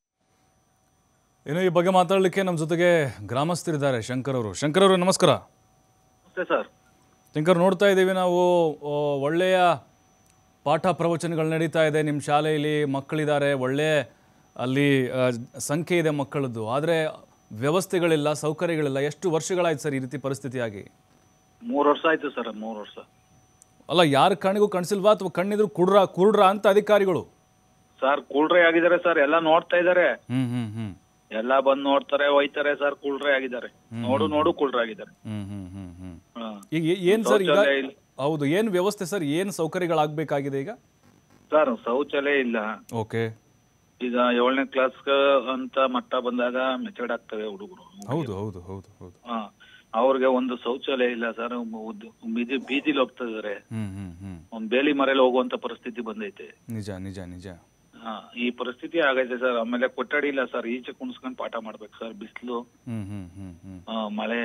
ಇನ್ನು ಈ ಬಗ್ಗೆ ಮಾತಾಡಲಿಕ್ಕೆ ನಮ್ಮ ಜೊತೆಗೆ ಗ್ರಾಮಸ್ಥರಿದ್ದಾರೆ ಶಂಕರ್ ಅವರು ಶಂಕರ್ ಅವರು ನಮಸ್ಕಾರ ನಮಸ್ತೆ ಸರ್ ಶಂಕರ್ ನೋಡ್ತಾ ಇದ್ದೀವಿ ನಾವು ಆ, ಒಳ್ಳೆಯ ಪಾಠ ಪ್ರವಚನಗಳು ನಡೀತಾ ಇದೆ ನಿಮ್ಮ ಶಾಲೆಯಲ್ಲಿ ಮಕ್ಕಳಿದ್ದಾರೆ ಒಳ್ಳೆ ಅಲ್ಲಿ ಆ, ಸಂಖ್ಯೆ ಇದೆ ಮಕ್ಕಳದ್ದು ಆದರೆ ವ್ಯವಸ್ಥೆಗಳಿಲ್ಲ ಸೌಕರ್ಯಗಳಿಲ್ಲ ಎಷ್ಟು ವರ್ಷಗಳಾಯ್ತು ಸರ್ ಈ ರೀತಿ ಪರಿಸ್ಥಿತಿಯಾಗಿ ಮೂರು ವರ್ಷ ಆಯ್ತು ಸರ್ ಮೂರು ವರ್ಷ ಅಲ್ಲ ಯಾರ ಕಣ್ಣಿಗೂ ಕಾಣಿಸಿಲ್ವಾ ಅಥವಾ ಕಣ್ಣಿದ್ರು ಕುಡ್ರ ಕುರುಡ್ರ ಅಂತ ಅಧಿಕಾರಿಗಳು ಸರ್ ಕೂಲ್ಡ್ರೆ ಆಗಿದ್ದಾರೆ ಸರ್ ಎಲ್ಲ ನೋಡ್ತಾ ಇದ್ದಾರೆ ಹ್ಮ್ ಹ್ಮ್ ಹ್ಮ್ ಎಲ್ಲ ಬಂದ್ ನೋಡ್ತಾರೆ ಹೋಯ್ತಾರೆ ಸರ್ ಕೂಲ್ಡ್ರೆ ಆಗಿದ್ದಾರೆ ನೋಡು ನೋಡು ಕೂಲ್ಡ್ರೆ ಆಗಿದ್ದಾರೆ ಹ್ಮ್ ಹ್ಮ್ ಹ್ಮ್ ಹ್ಮ್ ಹಾ. ಈಗ ಏ- ಏನ್ ಸರ್ ಈಗ ಶೌಚಾಲಯ ಇಲ್ಲ. ಹೌದು ಏನು ವ್ಯವಸ್ಥೆ ಸರ್ ಏನು ಸೌಕರ್ಯಗಳಾಗಬೇಕಾಗಿದೆ ಈಗ ಸರ್ ಶೌಚಾಲಯ ಇಲ್ಲ ಓಕೆ ಈಗ ಏಳನೇ ಕ್ಲಾಸ್ ಅಂತ ಮಟ್ಟ ಬಂದಾಗ ಮೆಚೂರ್ಡ್ ಆಗ್ತವೆ ಹುಡುಗರು ಹೌದು ಹೌದು ಹೌದು ಹೌದು ಹಾ ಅವ್ರಿಗೆ ಒಂದು ಶೌಚಾಲಯ ಇಲ್ಲ ಸರ್ ಬೀದಿ ಬೀದಿಲಿ ಹೋಗ್ತಾ ಇದಾರೆ ಹ್ಮ್ ಹ್ಮ್ ಹ್ಮ್ ಒಂದ್ ಬೇಲಿ ಮರೆಯಲ್ಲಿ ಹೋಗುವಂತ ಪರಿಸ್ಥಿತಿ ಬಂದೈತೆ ನಿಜ ನಿಜ ನಿಜ ಹಾ ಈ ಪರಿಸ್ಥಿತಿ ಆಗೈತೆ ಸರ್ ಆಮೇಲೆ ಕೊಠಡಿ ಇಲ್ಲ ಸರ್ ಈಚೆ ಕುಣಿಸ್ಕೊಂಡ್ ಪಾಠ ಮಾಡ್ಬೇಕು ಸರ್ ಬಿಸಿಲು ಹ್ಮ್ ಹ್ಮ್ ಹ್ಮ್ ಹ್ಮ್ ಮಳೆ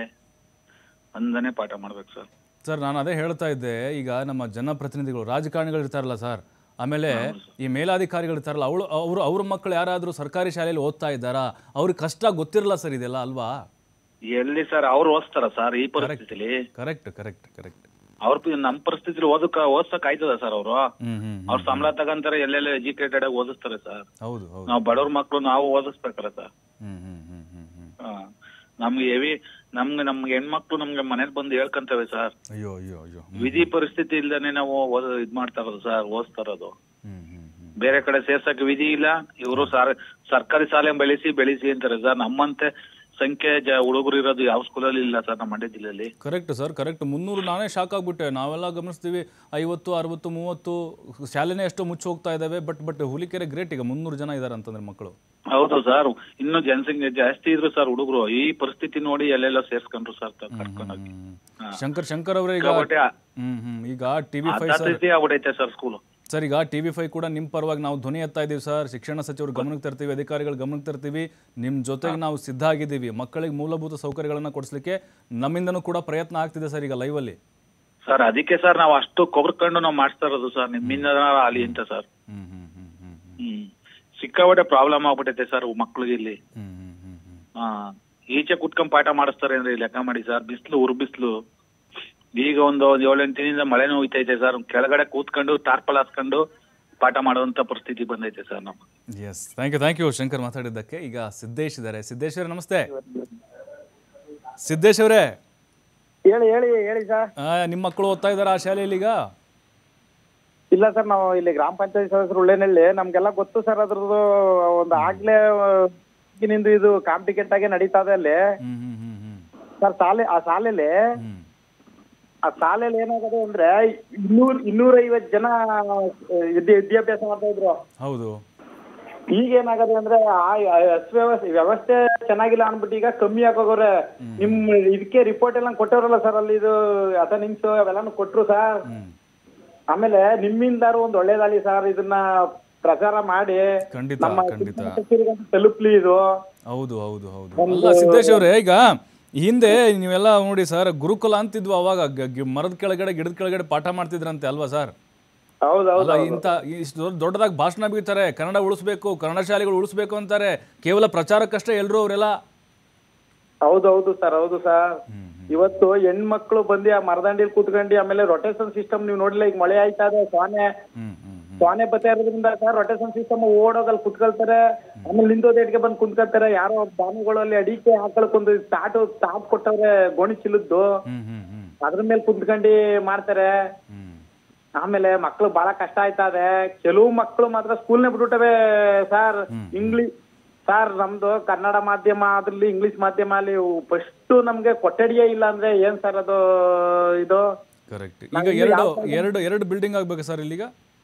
ಅಂದನೆ ಪಾಠ ಮಾಡ್ಬೇಕು ಸರ್ ಸರ್ ನಾನು ಅದೇ ಹೇಳ್ತಾ ಇದ್ದೆ ಈಗ ನಮ್ಮ ಜನಪ್ರತಿನಿಧಿಗಳು ರಾಜಕಾರಣಿಗಳು ಇರ್ತಾರಲ್ಲ ಸರ್ ಆಮೇಲೆ ಈ ಮೇಲಾಧಿಕಾರಿಗಳು ಇರ್ತಾರಲ್ಲ ಅವಳು ಅವರು ಅವ್ರ ಮಕ್ಕಳು ಯಾರಾದರೂ ಸರ್ಕಾರಿ ಶಾಲೆಯಲ್ಲಿ ಓದ್ತಾ ಇದ್ದಾರಾ ಅವ್ರಿಗೆ ಕಷ್ಟ ಗೊತ್ತಿರಲ್ಲ ಸರ್ ಇದೆಲ್ಲ ಅಲ್ವಾ ಎಲ್ಲಿ ಸರ್ ಅವ್ರು ಓದಿಸ್ತಾರ ಸರ್ ಈ ಪರಿಸ್ಥಿತಿಲಿ ಕರೆಕ್ಟ್ ಕರೆಕ್ಟ್ ಕರೆಕ್ಟ್ ಅವ್ರ ಪಿ- ನಮ್ ಪರಿಸ್ಥಿತಿಲಿ ಓದಕ್ಕ ಓದ್ಸಕ್ ಆಯ್ತದ ಸರ್ ಅವರು ಹ್ಮ್ ಹ್ಮ್ ಅವ್ರ ಸಂಬಳ ತಗಂತಾರೆ ಎಲ್ಲೆಲ್ಲ ಎಜುಕೇಟೆಡ್ ಆಗಿ ಓದಿಸ್ತಾರೆ ಸರ್ ಹೌದು ಹೌದು ನಾವು ಬಡವ್ರ ಮಕ್ಳು ನಾವು ಓದಿಸ್ಬೇಕಲ್ಲ ಸರ್ ಹ್ಮ್ ಹ್ಮ್ ಹ್ಮ್ ಹ್ಮ್ ಹ್ಮ್ ಹಾ. ನಮ್ಗೆ ಹೆವಿ ನಮ್ಗೆ ನಮ್ಗೆ ಹೆಣ್ಮಕ್ಳು ನಮ್ಗೆ ಮನೇಲಿ ಬಂದು ಹೇಳ್ಕಂತವೆ ಸರ್ ಅಯ್ಯೋ ಅಯ್ಯೋ ಅಯ್ಯೋ ಹ್ಮ್ ವಿಧಿ ಪರಿಸ್ಥಿತಿ ಇಲ್ದೇನೆ ನಾವು ಓದ್ ಇದ್ ಮಾಡ್ತಾ ಇರೋದು ಸರ್ ಓದಿಸ್ತಾ ಇರೋದು ಹ್ಮ್ ಹ್ಮ್ ಹ್ಮ್ ಬೇರೆ ಕಡೆ ಸೇರ್ಸಕ್ ವಿಧಿ ಇಲ್ಲ ಇವರು ಸಾರ್ ಸರ್ಕಾರಿ ಶಾಲೆ ಬೆಳೆಸಿ ಬೆಳೆಸಿ ಅಂತಾರೆ ಸರ್ ನಮ್ಮಂತೆ ಸಂಖ್ಯೆ ಜ ಹುಡುಗರು ಇರೋದು ಯಾವ ಸ್ಕೂಲಲ್ಲಿ ಇಲ್ಲ ಸರ್ ನಮ್ಮ ಮಂಡ್ಯ ಜಿಲ್ಲೆಯಲ್ಲಿ ಕರೆಕ್ಟ್ ಸರ್ ಕರೆಕ್ಟ್ ಮುನ್ನೂರು ನಾನೇ ಶಾಕ್ ಆಗ್ಬಿಟ್ಟೆ ನಾವೆಲ್ಲ ಗಮನಿಸ್ತೀವಿ ಐವತ್ತು ಅರವತ್ತು ಮೂವತ್ತು ಶಾಲೆನೇ ಎಷ್ಟೋ ಮುಚ್ಚಿ ಹೋಗ್ತಾ ಇದ್ದಾವೆ ಬಟ್ ಬಟ್ ಹುಲಿಕೆರೆ ಗ್ರೇಟ್ ಈಗ ಮುನ್ನೂರು ಜನ ಇದ್ದಾರೆ ಅಂತಂದ್ರೆ ಮಕ್ಕಳು ಹೌದು ಸರ್ ಇನ್ನು ಜನಸಂಖ್ಯೆ ಜಾಸ್ತಿ ಇದ್ರು ಸರ್ ಹುಡುಗರು ಈ ಪರಿಸ್ಥಿತಿ ನೋಡಿ ಎಲ್ಲೆಲ್ಲ ಸೇರ್ಸ್ಕೊಂಡ್ರು ಸರ್ ಕರ್ಕೊಂಡೋಗಿ ಹಾ. ಶಂಕರ್ ಶಂಕರ್ ಅವರೇ ಈಗ ಸಿಕ್ಕಾಪಟ್ಟೆ ಆ- ಹ್ಮ್ ಹ್ಮ್ ಈಗ ಟಿವಿ ಫೈವ್ ಸರ್ ಸ್ಥಿತಿ ಆಗ್ಬಿಟ್ಟೈತೆ ಸರ್ ಸ್ಕೂಲು ಸರ್ ಈಗ ಟಿವಿ ಫೈವ್ ಕೂಡ ನಿಮ್ಮ ಪರವಾಗಿ ನಾವು ಧ್ವನಿ ಎತ್ತಾ ಇದ್ದೀವಿ ಸರ್ ಶಿಕ್ಷಣ ಸಚಿವರು ಗಮನಕ್ಕೆ ತರ್ತೀವಿ ಅಧಿಕಾರಿಗಳ ಗಮನಕ್ಕೆ ತರ್ತೀವಿ ನಿಮ್ಮ ಜೊತೆಗೆ ನಾವು ಸಿದ್ಧ ಆಗಿದ್ದೀವಿ ಮಕ್ಕಳಿಗೆ ಮೂಲಭೂತ ಸೌಕರ್ಯಗಳನ್ನು ಕೊಡಿಸ್ಲಿಕ್ಕೆ ನಮ್ಮಿಂದನೂ ಕೂಡ ಪ್ರಯತ್ನ ಆಗ್ತಿದೆ ಸರ್ ಈಗ ಲೈವಲ್ಲಿ ಸರ್ ಅದಕ್ಕೆ ಸರ್ ನಾವು ಅಷ್ಟು ಕೊಬ್ರಕೊಂಡು ನಾವು ಮಾಡಿಸ್ತಾ ಇರೋದು ಸರ್ ನಿಮ್ಮಿಂದ ಅಲ್ಲಿ ಅಂತ ಸರ್ ಹ್ಮ್ ಹ್ಮ್ ಹ್ಮ್ ಹ್ಮ್ ಹ್ಮ್ ಹ್ಮ್ ಸಿಕ್ಕಾಪಟ್ಟೆ ಪ್ರಾಬ್ಲಮ್ ಆಗ್ಬಿಟ್ಟೈತೆ ಸರ್ ಮಕ್ಳಿಗೆ ಇಲ್ಲಿ ಹ್ಮ್ ಹ್ಮ್ ಹ್ಮ್ ಹ್ಮ್ ಹಾ ಈಚೆ ಕುತ್ಕೊಂಡ್ ಪಾಠ ಮಾಡಿಸ್ತಾರೆ ಅಂದ್ರೆ ಲೆಕ್ಕ ಮಾಡಿ ಸರ್ ಬಿಸಿಲು ಉರು ಬಿಸಿಲು ಈಗ ಒಂದು ಒಂದ್ ಏಳೆಂಟು ದಿನದಿಂದ ಮಳೆನೂ ಹೋಯ್ತೈತೆ ಸರ್ ಕೆಳಗಡೆ ಕೂತ್ಕೊಂಡು ಟಾರ್ಪಲ್ ಹಾಸ್ಕೊಂಡು ಪಾಠ ಮಾಡುವಂತ ಪರಿಸ್ಥಿತಿ ಬಂದೈತೆ ಸರ್ ನಮ್ಮ yes thank you thank you Shankar ಮಾತಾಡಿದ್ದಕ್ಕೆ ಈಗ ಸಿದ್ದೇಶ್ ಇದ್ದಾರೆ ಸಿದ್ದೇಶ್ ಅವರೇ ನಮಸ್ತೆ ಸಿದ್ದೇಶ್ ಅವರೇ ಹೇಳಿ ಹೇಳಿ ಹೇಳಿ ಸರ್ ಆ, ನಿಮ್ಮ ಮಕ್ಕಳು ಓದ್ತಾ ಇದ್ದಾರೆ ಆ ಶಾಲೆಯಲ್ಲಿ ಈಗ ಇಲ್ಲ ಸರ್ ನಾವು ಇಲ್ಲಿ ಗ್ರಾಮ ಪಂಚಾಯತ್ ಸದಸ್ಯರು ಉಳ್ಳೇನಹಳ್ಳಿ ನಮ್ಗೆಲ್ಲ ಗೊತ್ತು ಸರ್ ಅದ್ರದ್ದು ಒಂದು ಆಗ್ಲೇ ಈಗಿನಿಂದ ಇದು ಕಾಂಪ್ಲಿಕೇಟ್ ಆಗಿ ನಡೀತಾ ಇದೆ ಅಲ್ಲಿ ಹ್ಮ್ ಹ್ಮ್ ಹ್ಮ್ ಹ್ಮ್ ಸರ್ ಶಾಲೆ ಆ ಶಾಲೆಲಿ ಹ್ಮ್ ಆ ಶಾಲೆಯಲ್ಲಿ ಏನಾಗಿದೆ ಅಂದ್ರೆ ಇನ್ನೂರ್ ಇನ್ನೂರ ಐವತ್ ಜನ ವಿದ್ಯಾ ವಿದ್ಯಾಭ್ಯಾಸ ಮಾಡ್ತಾ ಇದ್ರು ಹೌದು ಈಗ ಏನಾಗದೆ ಅಂದ್ರೆ ಆ ವ್ಯವಸ್ಥೆ ವ್ಯವಸ್ಥೆ ಚೆನ್ನಾಗಿಲ್ಲ ಅನ್ಬಿಟ್ಟು ಈಗ ಕಮ್ಮಿ ಆಗೋಗೋರೆ ನಿಮ್ ಇದಕ್ಕೆ ರಿಪೋರ್ಟ್ ಎಲ್ಲ ಕೊಟ್ಟವ್ರಲ್ಲ ಸರ್ ಅಲ್ಲಿ ಇದು ಅಟೆಂಡೆನ್ಸ್ ಅವೆಲ್ಲಾನು ಕೊಟ್ರು ಸರ್ ಹ್ಮ್ ಆಮೇಲೆ ನಿಮ್ಮಿಂದಾರು ಒಂದ್ ಒಳ್ಳೇದಾಗ್ಲಿ ಸರ್ ಇದನ್ನ ಪ್ರಚಾರ ಮಾಡಿ ಖಂಡಿತ ನಮ್ಮ ಖಂಡಿತ ಶಿಕ್ಷಣ ಸಚಿವರಿಗಂತೂ ತಲುಪ್ಲಿ ಇದು ಹೌದು ಹೌದು ಹೌದು ಅಲ್ಲ ಸಿದ್ದೇಶ್ ಅವರೇ ಈಗ ಹಿಂದೆ ನೀವೆಲ್ಲ ನೋಡಿ ಸರ್ ಗುರುಕುಲ ಅಂತಿದ್ವು ಅವಾಗ ಗ- ಗಿ- ಮರದ ಕೆಳಗಡೆ ಗಿಡದ ಕೆಳಗಡೆ ಪಾಠ ಮಾಡ್ತಿದ್ರಂತೆ ಅಲ್ವಾ ಸರ್ ಹೌದೌದು ಅಲ್ಲ ಇಂಥ ಇಷ್ಟು ದೊಡ್ಡ ದೊಡ್ಡದಾಗಿ ಭಾಷಣ ಬೀಳ್ತಾರೆ ಕನ್ನಡ ಉಳಿಸ್ಬೇಕು ಕನ್ನಡ ಶಾಲೆಗಳು ಉಳಿಸ್ಬೇಕು ಅಂತಾರೆ ಕೇವಲ ಪ್ರಚಾರಕ್ಕಷ್ಟೇ ಎಲ್ಲರೂ ಅವರೆಲ್ಲ ಹೌದೌದು ಸರ್ ಹೌದು ಸರ್ ಇವತ್ತು ಹೆಣ್ಮಕ್ಳು ಬಂದು ಆ ಮರದಂಡಿಲಿ ಕೂತ್ಕೊಂಡು ಆಮೇಲೆ ರೊಟೇಷನ್ ಸಿಸ್ಟಮ್ ನೀವು ನೋಡಿಲ್ಲ ಈಗ ಮಳೆ ಆಯ್ತಾ ಇದೆ ಸೋನೆ ಹ್ಮ್ ಹ್ಮ್ ಹ್ಮ್ ಸೋನೆ ಬತ್ತಾ ಇರೋದ್ರಿಂದ ಸರ್ ರೊಟೇಷನ್ ಸಿಸ್ಟಮ್ ಓಡೋಗಲ್ಲಿ ಕುತ್ಕೊಳ್ತಾರೆ ಆಮೇಲೆ ನಿಂತೋದೇಟ್ಗೆ ಬಂದು ಕುಂತ್ಕೊಳ್ತಾರೆ ಯಾರೋ ಬಾನುಗಳಲ್ಲಿ ಅಡಿಕೆ ಹಾಕೊಳಕ್ಕೊಂದು ತಾಟು ತಾಟ್ ಕೊಟ್ಟವ್ರೆ ಗೋಣಿ ಚಿಲ್ಲದ್ದು ಹ್ಮ್ ಹ್ಮ್ ಹ್ಮ್ ಅದ್ರ ಮೇಲೆ ಕುಂತ್ಕೊಂಡು ಮಾಡ್ತಾರೆ ಹ್ಮ್ ಆಮೇಲೆ ಮಕ್ಳು ಬಹಳ ಕಷ್ಟ ಆಯ್ತಾ ಇದೆ ಕೆಲವು ಮಕ್ಕಳು ಮಾತ್ರ ಸ್ಕೂಲ್ನೇ ಬಿಟ್ಬಿಟ್ಟವೆ ಸರ್ ಇಂಗ್ಲಿಷ್ ಸರ್ ನಮ್ದು ಕನ್ನಡ ಮಾಧ್ಯಮ ಅದ್ರಲ್ಲಿ ಇಂಗ್ಲಿಷ್ ಮಾಧ್ಯಮ ಅಲ್ಲಿ ಫಸ್ಟ್ ನಮ್ಗೆ ಕೊಠಡಿಯೇ ಇಲ್ಲ ಅಂದ್ರೆ ಏನ್ ಸರ್ ಅದು ಇದು ಕರೆಕ್ಟ್ ಈಗ ಎರಡು ಎರಡು ಎರಡು ಬಿಲ್ಡಿಂಗ್ ಆಗ್ಬೇಕಾ ಸರ್ ಇಲ್ಲಿಗ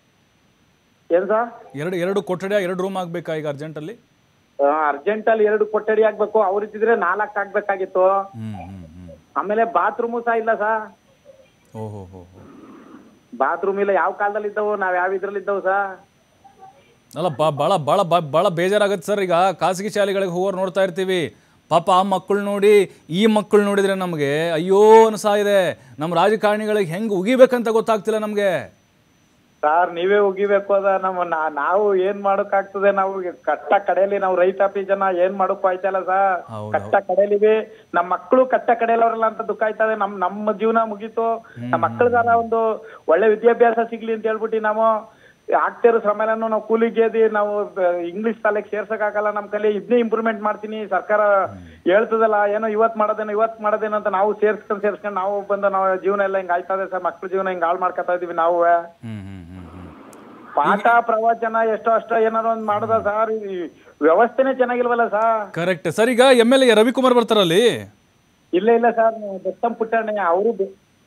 ಏನ್ ಸರ್ ಎರಡು ಎರಡು ಕೊಠಡಿ ಎರಡು ರೂಮ್ ಆಗ್ಬೇಕಾ ಈಗ ಅರ್ಜೆಂಟಲ್ಲಿ ಅರ್ಜೆಂಟ್ ಅಲ್ಲಿ ಎರಡು ಕೊಠಡಿ ಆಗ್ಬೇಕು ಅವ್ರಿದ್ರೆ ನಾಲ್ಕು ಆಗ್ಬೇಕಾಗಿತ್ತು ಹ್ಮ್ ಹ್ಮ್ ಹ್ಮ್ ಆಮೇಲೆ ಬಾತ್ರೂಮು ಸಹ ಇಲ್ಲ ಸರ್ ಓಹೋ ಹೋ ಹೋ ಬಾತ್ರೂಮ್ ಇಲ್ಲ ಯಾವ ಕಾಲದಲ್ಲಿ ಇದ್ದವು ನಾವ್ ಯಾವ ಇದ್ರಲ್ಲಿ ಇದ್ದವು ಸರ್ ಅಲ್ಲ ಬಾ ಭಾಳ ಭಾಳ ಬಾ- ಭಾಳ ಬೇಜಾರಾಗತ್ತೆ ಸರ್ ಈಗ ಖಾಸಗಿ ಶಾಲೆಗಳಿಗೆ ಹೋಗೋರು ನೋಡ್ತಾ ಇರ್ತೀವಿ ಪಾಪ ಆ ಮಕ್ಕಳು ನೋಡಿ ಈ ಮಕ್ಕಳು ನೋಡಿದ್ರೆ ನಮಗೆ ಅಯ್ಯೋ ಅನ್ಸಾ ಇದೆ ನಮ್ಮ ರಾಜಕಾರಣಿಗಳಿಗೆ ಹೆಂಗೆ ಉಗಿಬೇಕಂತ ಗೊತ್ತಾಗ್ತಿಲ್ಲ ನಮಗೆ ಸರ್ ನೀವೇ ಉಗಿಬೇಕು ಅದ ನಮ್ಮ ನಾ- ನಾವು ಏನ್ ಮಾಡೋಕ್ಕಾಗ್ತದೆ ನಾವು ಈಗ ಕಟ್ಟ ಕಡೆಯಲ್ಲಿ ನಾವು ರೈತಾಪಿ ಜನ ಏನ್ ಮಾಡೋಕ್ಕೂ ಆಯ್ತಲ್ಲ ಸರ್ ಹೌದು, ಕಟ್ಟ ಕಡೆಯಲ್ಲಿವಿ ನಮ್ಮ ಮಕ್ಕಳು ಕಟ್ಟ ಕಡೆಯಲ್ಲವ್ರಲ್ಲ ಅಂತ ದುಃಖ ಆಯ್ತದೆ ನಮ್ ನಮ್ಮ ಜೀವನ ಮುಗೀತು ನಮ್ಮ ಮಕ್ಕಳಿಗಾರ ಒಂದು ಒಳ್ಳೆ ವಿದ್ಯಾಭ್ಯಾಸ ಸಿಗ್ಲಿ ಅಂತ ಹೇಳ್ಬಿಟ್ಟು ನಾವು ಆಗ್ತಿರೋ ಶ್ರಮೆಯನ್ನು ನಾವು ಕೂಲಿಗೇದಿ ನಾವು ಇಂಗ್ಲಿಷ್ ಶಾಲೆಗೆ ಸೇರ್ಸಕ್ ಆಗಲ್ಲ ನಮ್ ಕೈಲಿ ಇದನ್ನೇ ಇಂಪ್ರೂವ್ಮೆಂಟ್ ಮಾಡ್ತೀನಿ ಸರ್ಕಾರ ಹೇಳ್ತದಲ್ಲ ಏನೋ ಇವತ್ ಮಾಡೋದೇನೋ ಇವತ್ ಮಾಡೋದೇನೋ ಅಂತ ನಾವು ಸೇರ್ಸ್ಕೊಂಡ್ ಸೇರ್ಸ್ಕೊಂಡ್ ನಾವು ಬಂದು ನಾವು ಜೀವನ ಎಲ್ಲ ಹಿಂಗ್ ಆಯ್ತದೆ ಸರ್ ಮಕ್ಳ ಜೀವನ ಹಿಂಗ್ ಹಾಳು ಮಾಡ್ಕೊತಾ ಇದೀವಿ ನಾವು ಹ್ಮ್ ಹ್ಮ್ ಹ್ಮ್ ಹ್ಮ್ ಪಾಠ ಪ್ರವಚನ ಎಷ್ಟೋ ಅಷ್ಟೋ ಏನಾರು ಒಂದ್ ಮಾಡುದ ಸರ್ ಈ ವ್ಯವಸ್ಥೆನೇ ಚೆನ್ನಾಗಿಲ್ವಲ್ಲ ಸರ್ ಕರೆಕ್ಟ್ ಸರ್ ಈಗ ಎಮ್ ಎಲ್ ಎ ರವಿಕುಮಾರ್ ಬರ್ತಾರಲ್ಲಿ ಇಲ್ಲ ಇಲ್ಲ ಸರ್ ದತ್ತಂ ಪುಟ್ಟಣ್ಣ ಅವರು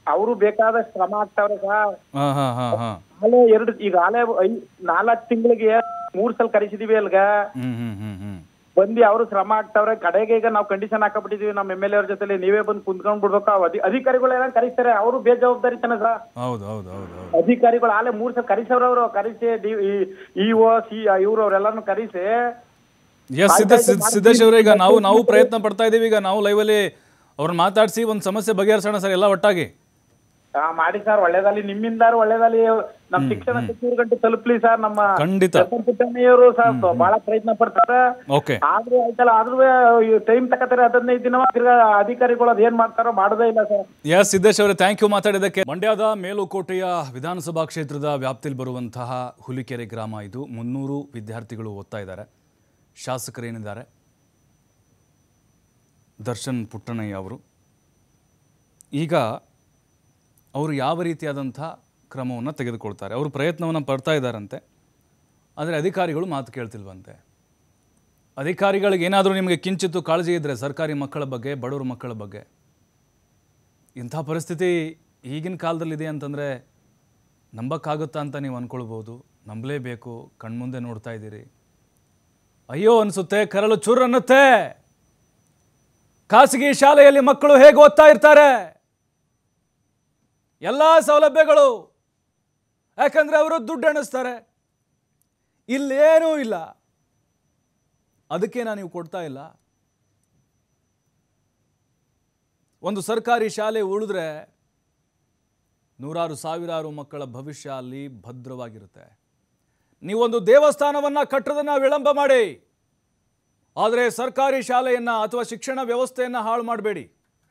ಅವರು ಬೇಕಾದಷ್ಟು ಶ್ರಮ ಆಗ್ತಾವ್ರೆ ಸರ್ ಹಾ ಹಾ ಹಾ ಹಾ ಆಲೆ ಎರಡು ಈಗ ಆಲೆ ಐ ನಾಲ್ಕು ತಿಂಗಳಿಗೆ ಮೂರ್ ಸಲ ಕರೆಸಿದೀವಿ ಅಲ್ಗ ಹ್ಮ್ ಹ್ಮ್ ಹ್ಮ್ ಹ್ಮ್ ಬಂದು ಅವರು ಶ್ರಮ ಆಗ್ತಾವ್ರೆ ಕಡೆಗೆ ಈಗ ನಾವು ಕಂಡೀಷನ್ ಹಾಕಬಿಟ್ಟಿದೀವಿ ನಮ್ಮ ಎಮ್ ಎಲ್ ಎ ಅವ್ರ ಜೊತೆಲಿ ನೀವೇ ಬಂದು ಕುಂತ್ಕೊಂಡ್ ಬಿಡ್ಬೇಕು ಅವ್ ಅಧಿ ಅಧಿಕಾರಿಗಳು ಏನೋ ಕರೀತಾರೆ ಅವರು ಬೇಜವಾಬ್ದಾರಿ ತನ ಸರ್ ಹೌದು ಹೌದು ಹೌದು ಹೌದು ಅಧಿಕಾರಿಗಳು ಆಲೆ ಮೂರ್ ಸಲ ಕರೆಸವ್ರ ಅವರು ಕರೆಸಿ ಡಿ ಇ ಓ ಸಿ ಇವ್ರು ಅವ್ರೆಲ್ಲಾನು ಕರೆಸಿ ಎಸ್ ಸಿದ್ದ ಸಿದ್- ಸಿದ್ದೇಶ್ ಅವರೇ ಈಗ ನಾವು ನಾವು ಪ್ರಯತ್ನ ಪಡ್ತಾ ಇದೀವಿ ಈಗ ನಾವು ಲೈವಲ್ಲಿ ಅವ್ರನ್ನ ಮಾತಾಡಿಸಿ ಒಂದು ಸಮಸ್ಯೆ ಬಗೆಹರಿಸೋಣ ಸರ್ ಎಲ್ಲ ಒಟ್ಟಾಗಿ ಆ, ಮಾಡಿ ಸರ್ ಒಳ್ಳೇದಲ್ಲಿ ನಿಮ್ಮಿಂದಾರು ಒಳ್ಳೇದಲ್ಲಿ ನಮ್ ಶಿಕ್ಷಣ ಸಚಿವರು ಗಂಟೆ ತಲುಪ್ಲಿ ಸರ್ ನಮ್ಮ ಖಂಡಿತ. ಜಗನ್ ಪುಟ್ಟಣ್ಣಯ್ಯವರು ಸರ್ ಬಹಳ ಪ್ರಯತ್ನ ಪಡ್ತಾರೆ ಓಕೆ ಆದ್ರೂ ಆಯ್ತಲ್ಲ ಆದ್ರೂ ಟೈಮ್ ತಕತಾರೆ ಹದಿನೈದು ದಿನ ತಿರ್ಗಾ ಅಧಿಕಾರಿಗಳು ಅದ್ ಏನ್ ಮಾಡ್ತಾರೋ ಮಾಡೋದೇ ಇಲ್ಲ ಸರ್ ಎಸ್ ಸಿದ್ದೇಶ್ ಅವರೇ ಥ್ಯಾಂಕ್ ಯು ಮಾತಾಡಿದ್ದಕ್ಕೆ ಮಂಡ್ಯದ ಮೇಲುಕೋಟೆಯ ವಿಧಾನಸಭಾ ಕ್ಷೇತ್ರದ ವ್ಯಾಪ್ತಿಯಲ್ಲಿ ಬರುವಂತಹ ಹುಲಿಕೆರೆ ಗ್ರಾಮ ಇದು ಮುನ್ನೂರು ವಿದ್ಯಾರ್ಥಿಗಳು ಓದ್ತಾ ಇದ್ದಾರೆ ಶಾಸಕರೇನಿದ್ದಾರೆ ದರ್ಶನ್ ಪುಟ್ಟಣ್ಣಯ್ಯ ಅವರು ಈಗ ಅವರು ಯಾವ ರೀತಿಯಾದಂಥ ಕ್ರಮವನ್ನು ತೆಗೆದುಕೊಳ್ತಾರೆ ಅವರು ಪ್ರಯತ್ನವನ್ನು ಪಡ್ತಾ ಇದ್ದಾರಂತೆ ಆದರೆ ಅಧಿಕಾರಿಗಳು ಮಾತು ಕೇಳ್ತಿಲ್ವಂತೆ ಅಧಿಕಾರಿಗಳಿಗೆ ಏನಾದರೂ ನಿಮಗೆ ಕಿಂಚಿತ್ತು ಕಾಳಜಿ ಇದ್ದರೆ ಸರ್ಕಾರಿ ಮಕ್ಕಳ ಬಗ್ಗೆ ಬಡವರ ಮಕ್ಕಳ ಬಗ್ಗೆ ಇಂಥ ಪರಿಸ್ಥಿತಿ ಈಗಿನ ಕಾಲದಲ್ಲಿದೆ ಅಂತಂದರೆ ನಂಬಕ್ಕಾಗುತ್ತಾ ಅಂತ ನೀವು ಅಂದ್ಕೊಳ್ಬೋದು ನಂಬಲೇಬೇಕು ಕಣ್ಮುಂದೆ ನೋಡ್ತಾ ಇದ್ದೀರಿ ಅಯ್ಯೋ ಅನಿಸುತ್ತೆ ಕರಳು ಚೂರು ಅನ್ನುತ್ತೆ ಖಾಸಗಿ ಶಾಲೆಯಲ್ಲಿ ಮಕ್ಕಳು ಹೇಗೆ ಓದ್ತಾ ಇರ್ತಾರೆ ಎಲ್ಲ ಸೌಲಭ್ಯಗಳು ಯಾಕಂದ್ರೆ ಅವರು ದುಡ್ಡು ಎಣಿಸ್ತಾರೆ ಇಲ್ಲೇನೂ ಇಲ್ಲ ಅದಕ್ಕೆ ನಾನು ನೀವು ಕೊಡ್ತಾ ಇಲ್ಲ ಒಂದು ಸರ್ಕಾರಿ ಶಾಲೆ ಉಳಿದ್ರೆ ನೂರಾರು ಸಾವಿರಾರು ಮಕ್ಕಳ ಭವಿಷ್ಯ ಅಲ್ಲಿ ಭದ್ರವಾಗಿರುತ್ತೆ ನೀವೊಂದು ದೇವಸ್ಥಾನವನ್ನ ಕಟ್ಟೋದನ್ನ ವಿಳಂಬ ಮಾಡಿ ಆದರೆ ಸರ್ಕಾರಿ ಶಾಲೆಯನ್ನ ಅಥವಾ ಶಿಕ್ಷಣ ವ್ಯವಸ್ಥೆಯನ್ನ ಹಾಳು ಮಾಡಬೇಡಿ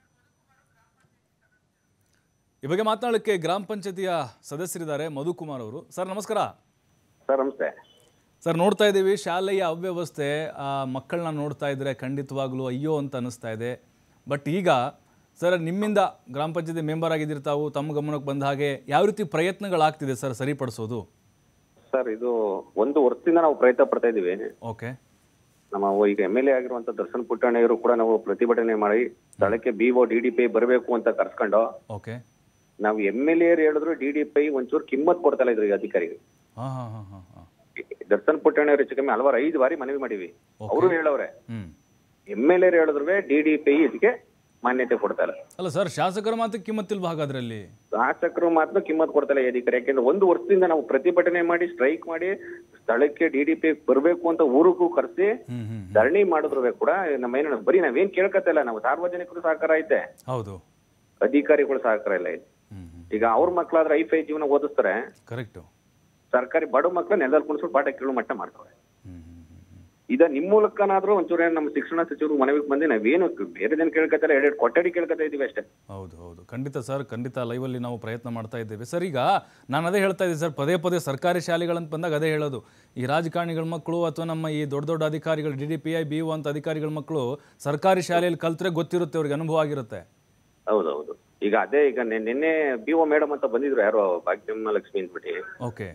ಈ ಬಗ್ಗೆ ಮಾತನಾಡಲಿಕ್ಕೆ ಗ್ರಾಮ ಪಂಚಾಯತಿಯ ಸದಸ್ಯರಿದ್ದಾರೆ ಮಧುಕುಮಾರ್ ಅವರು ಸರ್ ನಮಸ್ಕಾರ ಸರ್ ನಮಸ್ತೆ ಸರ್ ನೋಡ್ತಾ ಇದ್ದೀವಿ ಶಾಲೆಯ ಅವ್ಯವಸ್ಥೆ ಆ ಮಕ್ಕಳನ್ನ ನೋಡ್ತಾ ಇದ್ರೆ ಖಂಡಿತವಾಗ್ಲೂ ಅಯ್ಯೋ ಅಂತ ಅನಿಸ್ತಾ ಇದೆ ಬಟ್ ಈಗ ಸರ್ ನಿಮ್ಮಿಂದ ಗ್ರಾಮ ಪಂಚಾಯತಿ ಮೆಂಬರ್ ಆಗಿದ್ದೀರಿ ತಾವು ತಮ್ಮ ಗಮನಕ್ಕೆ ಬಂದ ಹಾಗೆ ಯಾವ ರೀತಿ ಪ್ರಯತ್ನಗಳಾಗ್ತಿದೆ ಸರ್ ಸರಿಪಡಿಸೋದು ಸರ್ ಇದು ಒಂದು ವರ್ಷದಿಂದ ನಾವು ಪ್ರಯತ್ನ ಪಡ್ತಾ ಇದ್ದೀವಿ ಓಕೆ ನಮ್ಮ ಈಗ ಎಮ್ ಎಲ್ ಎ ಆಗಿರುವಂತ ದರ್ಶನ್ ಪುಟ್ಟಣ್ಣಯ್ಯರು ಕೂಡ ನಾವು ಪ್ರತಿಭಟನೆ ಮಾಡಿ ಸ್ಥಳಕ್ಕೆ B O D D P ಬರಬೇಕು ಅಂತ ಕರ್ಸ್ಕೊಂಡು ಓಕೆ ನಾವು ಎಮ್ ಎಲ್ ಎ ಹೇಳಿದ್ರು ಡಿ ಡಿ ಪಿ ಒಂಚೂರು ಕಿಮ್ಮತ್ ಕೊಡ್ತಾ ಇದ್ರು ಈಗ ಅಧಿಕಾರಿಗೆ ಹಾಂ ಹಾಂ ಹಾಂ ಹಾಂ ಹಾಂ ದರ್ಶನ್ ಪುಟ್ಟಣ್ಣಯ್ಯರು ಹೆಚ್ಚು ಕಮ್ಮಿ ಹಲವಾರು ಐದು ಬಾರಿ ಮನವಿ ಮಾಡಿವಿ ಅವರು ಹೇಳವ್ರೆ ಹ್ಞೂ ಎಮ್ ಎಲ್ ಎ ಹೇಳಿದ್ರು ಡಿ ಡಿ ಪಿ ಇದಕ್ಕೆ ಮಾನ್ಯತೆ ಕೊಡ್ತಾ ಇಲ್ಲ ಅಲ್ಲ ಸರ್ ಶಾಸಕರ ಮಾತಿಗೆ ಕಿಮ್ಮತ್ತಿಲ್ವಾ ಹಾಗಾದ್ರೆ ಅಲ್ಲಿ ಶಾಸಕರು ಮಾತ್ರ ಕಿಮ್ಮತ್ ಕೊಡ್ತಾ ಇಲ್ಲ ಅಧಿಕಾರಿ ಯಾಕೆಂದ್ರೆ ಒಂದು ವರ್ಷದಿಂದ ನಾವು ಪ್ರತಿಭಟನೆ ಮಾಡಿ ಸ್ಟ್ರೈಕ್ ಮಾಡಿ ಸ್ಥಳಕ್ಕೆ ಡಿ ಡಿ ಪಿ ಬರಬೇಕು ಅಂತ ಊರಿಗೂ ಕರೆಸಿ ಹ್ಞೂ ಹ್ಞೂ ಧರಣಿ ಮಾಡಿದ್ರು ಕೂಡ ನಮ್ಮ ಏನು ಬರೀ ನಾವೇನ್ ಕೇಳ್ಕತ್ತ ಇಲ್ಲ ನಾವು ಸಾರ್ವಜನಿಕರು ಸಹಕಾರ ಐತೆ ಹೌದು ಅಧಿಕಾರಿಗಳು ಸಹಕಾರ ಇಲ್ಲ ಐತೆ ಹ್ಞೂ ಹ್ಞೂ ಈಗ ಅವ್ರ ಮಕ್ಕಳಾದ್ರೆ ಐ ಫೈ ಜೀವನ ಓದಿಸ್ತಾರೆ ಕರೆಕ್ಟು ಸರ್ಕಾರಿ ಬಡ ಮಕ್ಕಳು ನೆಲದಲ್ಲಿ ಕುಣಿಸ್ಬಿಟ್ಟು ಪಾಠ ಕೇಳು ಮಟ್ಟ ಮಾಡ್ತಾರೆ ಹ್ಞೂ ಹ್ಞೂ ಹ್ಞೂ ಇದ ನಿಮ್ ಮೂಲಕನಾದ್ರೂ ಒಂಚೂರು ಏನ್ ನಮ್ಮ ಶಿಕ್ಷಣ ಸಚಿವರು ಮನವಿಗೆ ಬಂದು ನಾವೇನು ಬೇರೆ ಜನ ಕೇಳ್ಕತ್ತಲ್ಲ ಎರಡೆರಡು ಕೊಠಡಿ ಕೇಳ್ಕತ್ತಾ ಇದೀವಿ ಅಷ್ಟೇ ಹೌದು ಹೌದು ಖಂಡಿತ ಸರ್ ಖಂಡಿತ ಲೈವಲ್ಲಿ ನಾವು ಪ್ರಯತ್ನ ಮಾಡ್ತಾ ಇದ್ದೇವೆ ಸರ್ ಈಗ ನಾನು ಅದೇ ಹೇಳ್ತಾ ಇದ್ದೀನಿ ಸರ್ ಪದೇ ಪದೇ ಸರ್ಕಾರಿ ಶಾಲೆಗಳಂತ ಬಂದಾಗ ಅದೇ ಹೇಳೋದು ಈ ರಾಜಕಾರಣಿಗಳ ಮಕ್ಕಳು ಅಥವಾ ನಮ್ಮ ಈ ದೊಡ್ಡ ದೊಡ್ಡ ಅಧಿಕಾರಿಗಳು D D P I B O ಅಂತ ಅಧಿಕಾರಿಗಳ ಮಕ್ಕಳು ಸರ್ಕಾರಿ ಶಾಲೆಯಲ್ಲಿ ಕಲ್ತ್ರೆ ಗೊತ್ತಿರುತ್ತೆ ಅವ್ರಿಗೆ ಅನುಭವ ಆಗಿರುತ್ತೆ ಹೌದೌದು ಈಗ ಅದೇ ಈಗ ನೆ- ನಿನ್ನೆ ಬಿ ಒ ಮೇಡಮ್ ಅಂತ ಬಂದಿದ್ರು ಯಾರೋ ಭಾಗ್ಯಮ್ಮ ಲಕ್ಷ್ಮಿ ಅಂದ್ಬಿಟ್ಟು ಓಕೆ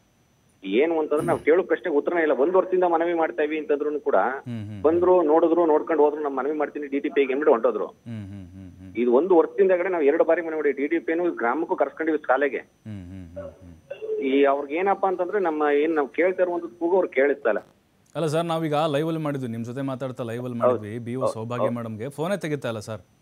ಏನು ಅಂತಂದ್ರೆ ನಾವು ಕೇಳೋ ಪ್ರಶ್ನೆಗೆ ಉತ್ತರನೇ ಇಲ್ಲ ಒಂದ್ ವರ್ಷದಿಂದ ಮನವಿ ಮಾಡ್ತಾ ಇವಿ ಅಂತಂದ್ರು ಕೂಡ ಹ್ಮ್ ಹ್ಮ್ ಬಂದ್ರು ನೋಡಿದ್ರು ನೋಡ್ಕೊಂಡು ಹೋದ್ರು ನಮ್ಮ ಮನವಿ ಮಾಡ್ತೀನಿ ಡಿ ಟಿ ಪಿ ಅಂದ್ಬಿಟ್ಟು ಹೊಂಟೋದ್ರು ಹ್ಮ್ ಹ್ಮ್ ಹ್ಮ್ ಹ್ಮ್ ಇದು ಒಂದು ವರ್ಷದಿಂದ ಕಡೆ ನಾವು ಎರಡು ಬಾರಿ ಮನೆ ಮಾಡಿ ಡಿ ಡಿ ಪಿನು ಗ್ರಾಮಕ್ಕೂ ಕರ್ಸ್ಕೊಂಡಿವಿ ಶಾಲೆಗೆ ಹ್ಮ್ ಹ್ಮ್ ಹ್ಮ್ ಹ್ಮ್ ಈ ಅವ್ರಿಗೆ ಏನಪ್ಪಾ ಅಂತಂದ್ರೆ ನಮ್ಮ ಏನ್ ನಾವು ಕೇಳ್ತಾ ಇರುವಂತದ್ದು ಕೂಗು ಅವ್ರು ಕೇಳಿಸ್ತಾ ಇಲ್ಲ ಅಲ್ಲ ಸರ್ ನಾವೀಗ ಲೈವಲ್ಲಿ ಮಾಡಿದ್ವಿ ನಿಮ್ಮ ಜೊತೆ ಮಾತಾಡ್ತಾ ಲೈವಲ್ಲಿ ಮಾಡಿದ್ವಿ ಬಿ ಒ ಸೌಭಾಗ್ಯ ಮೇಡಮ್ಗೆ ಫೋನೇ ತೆಗಿತಾ ಇಲ್ಲ ಸರ್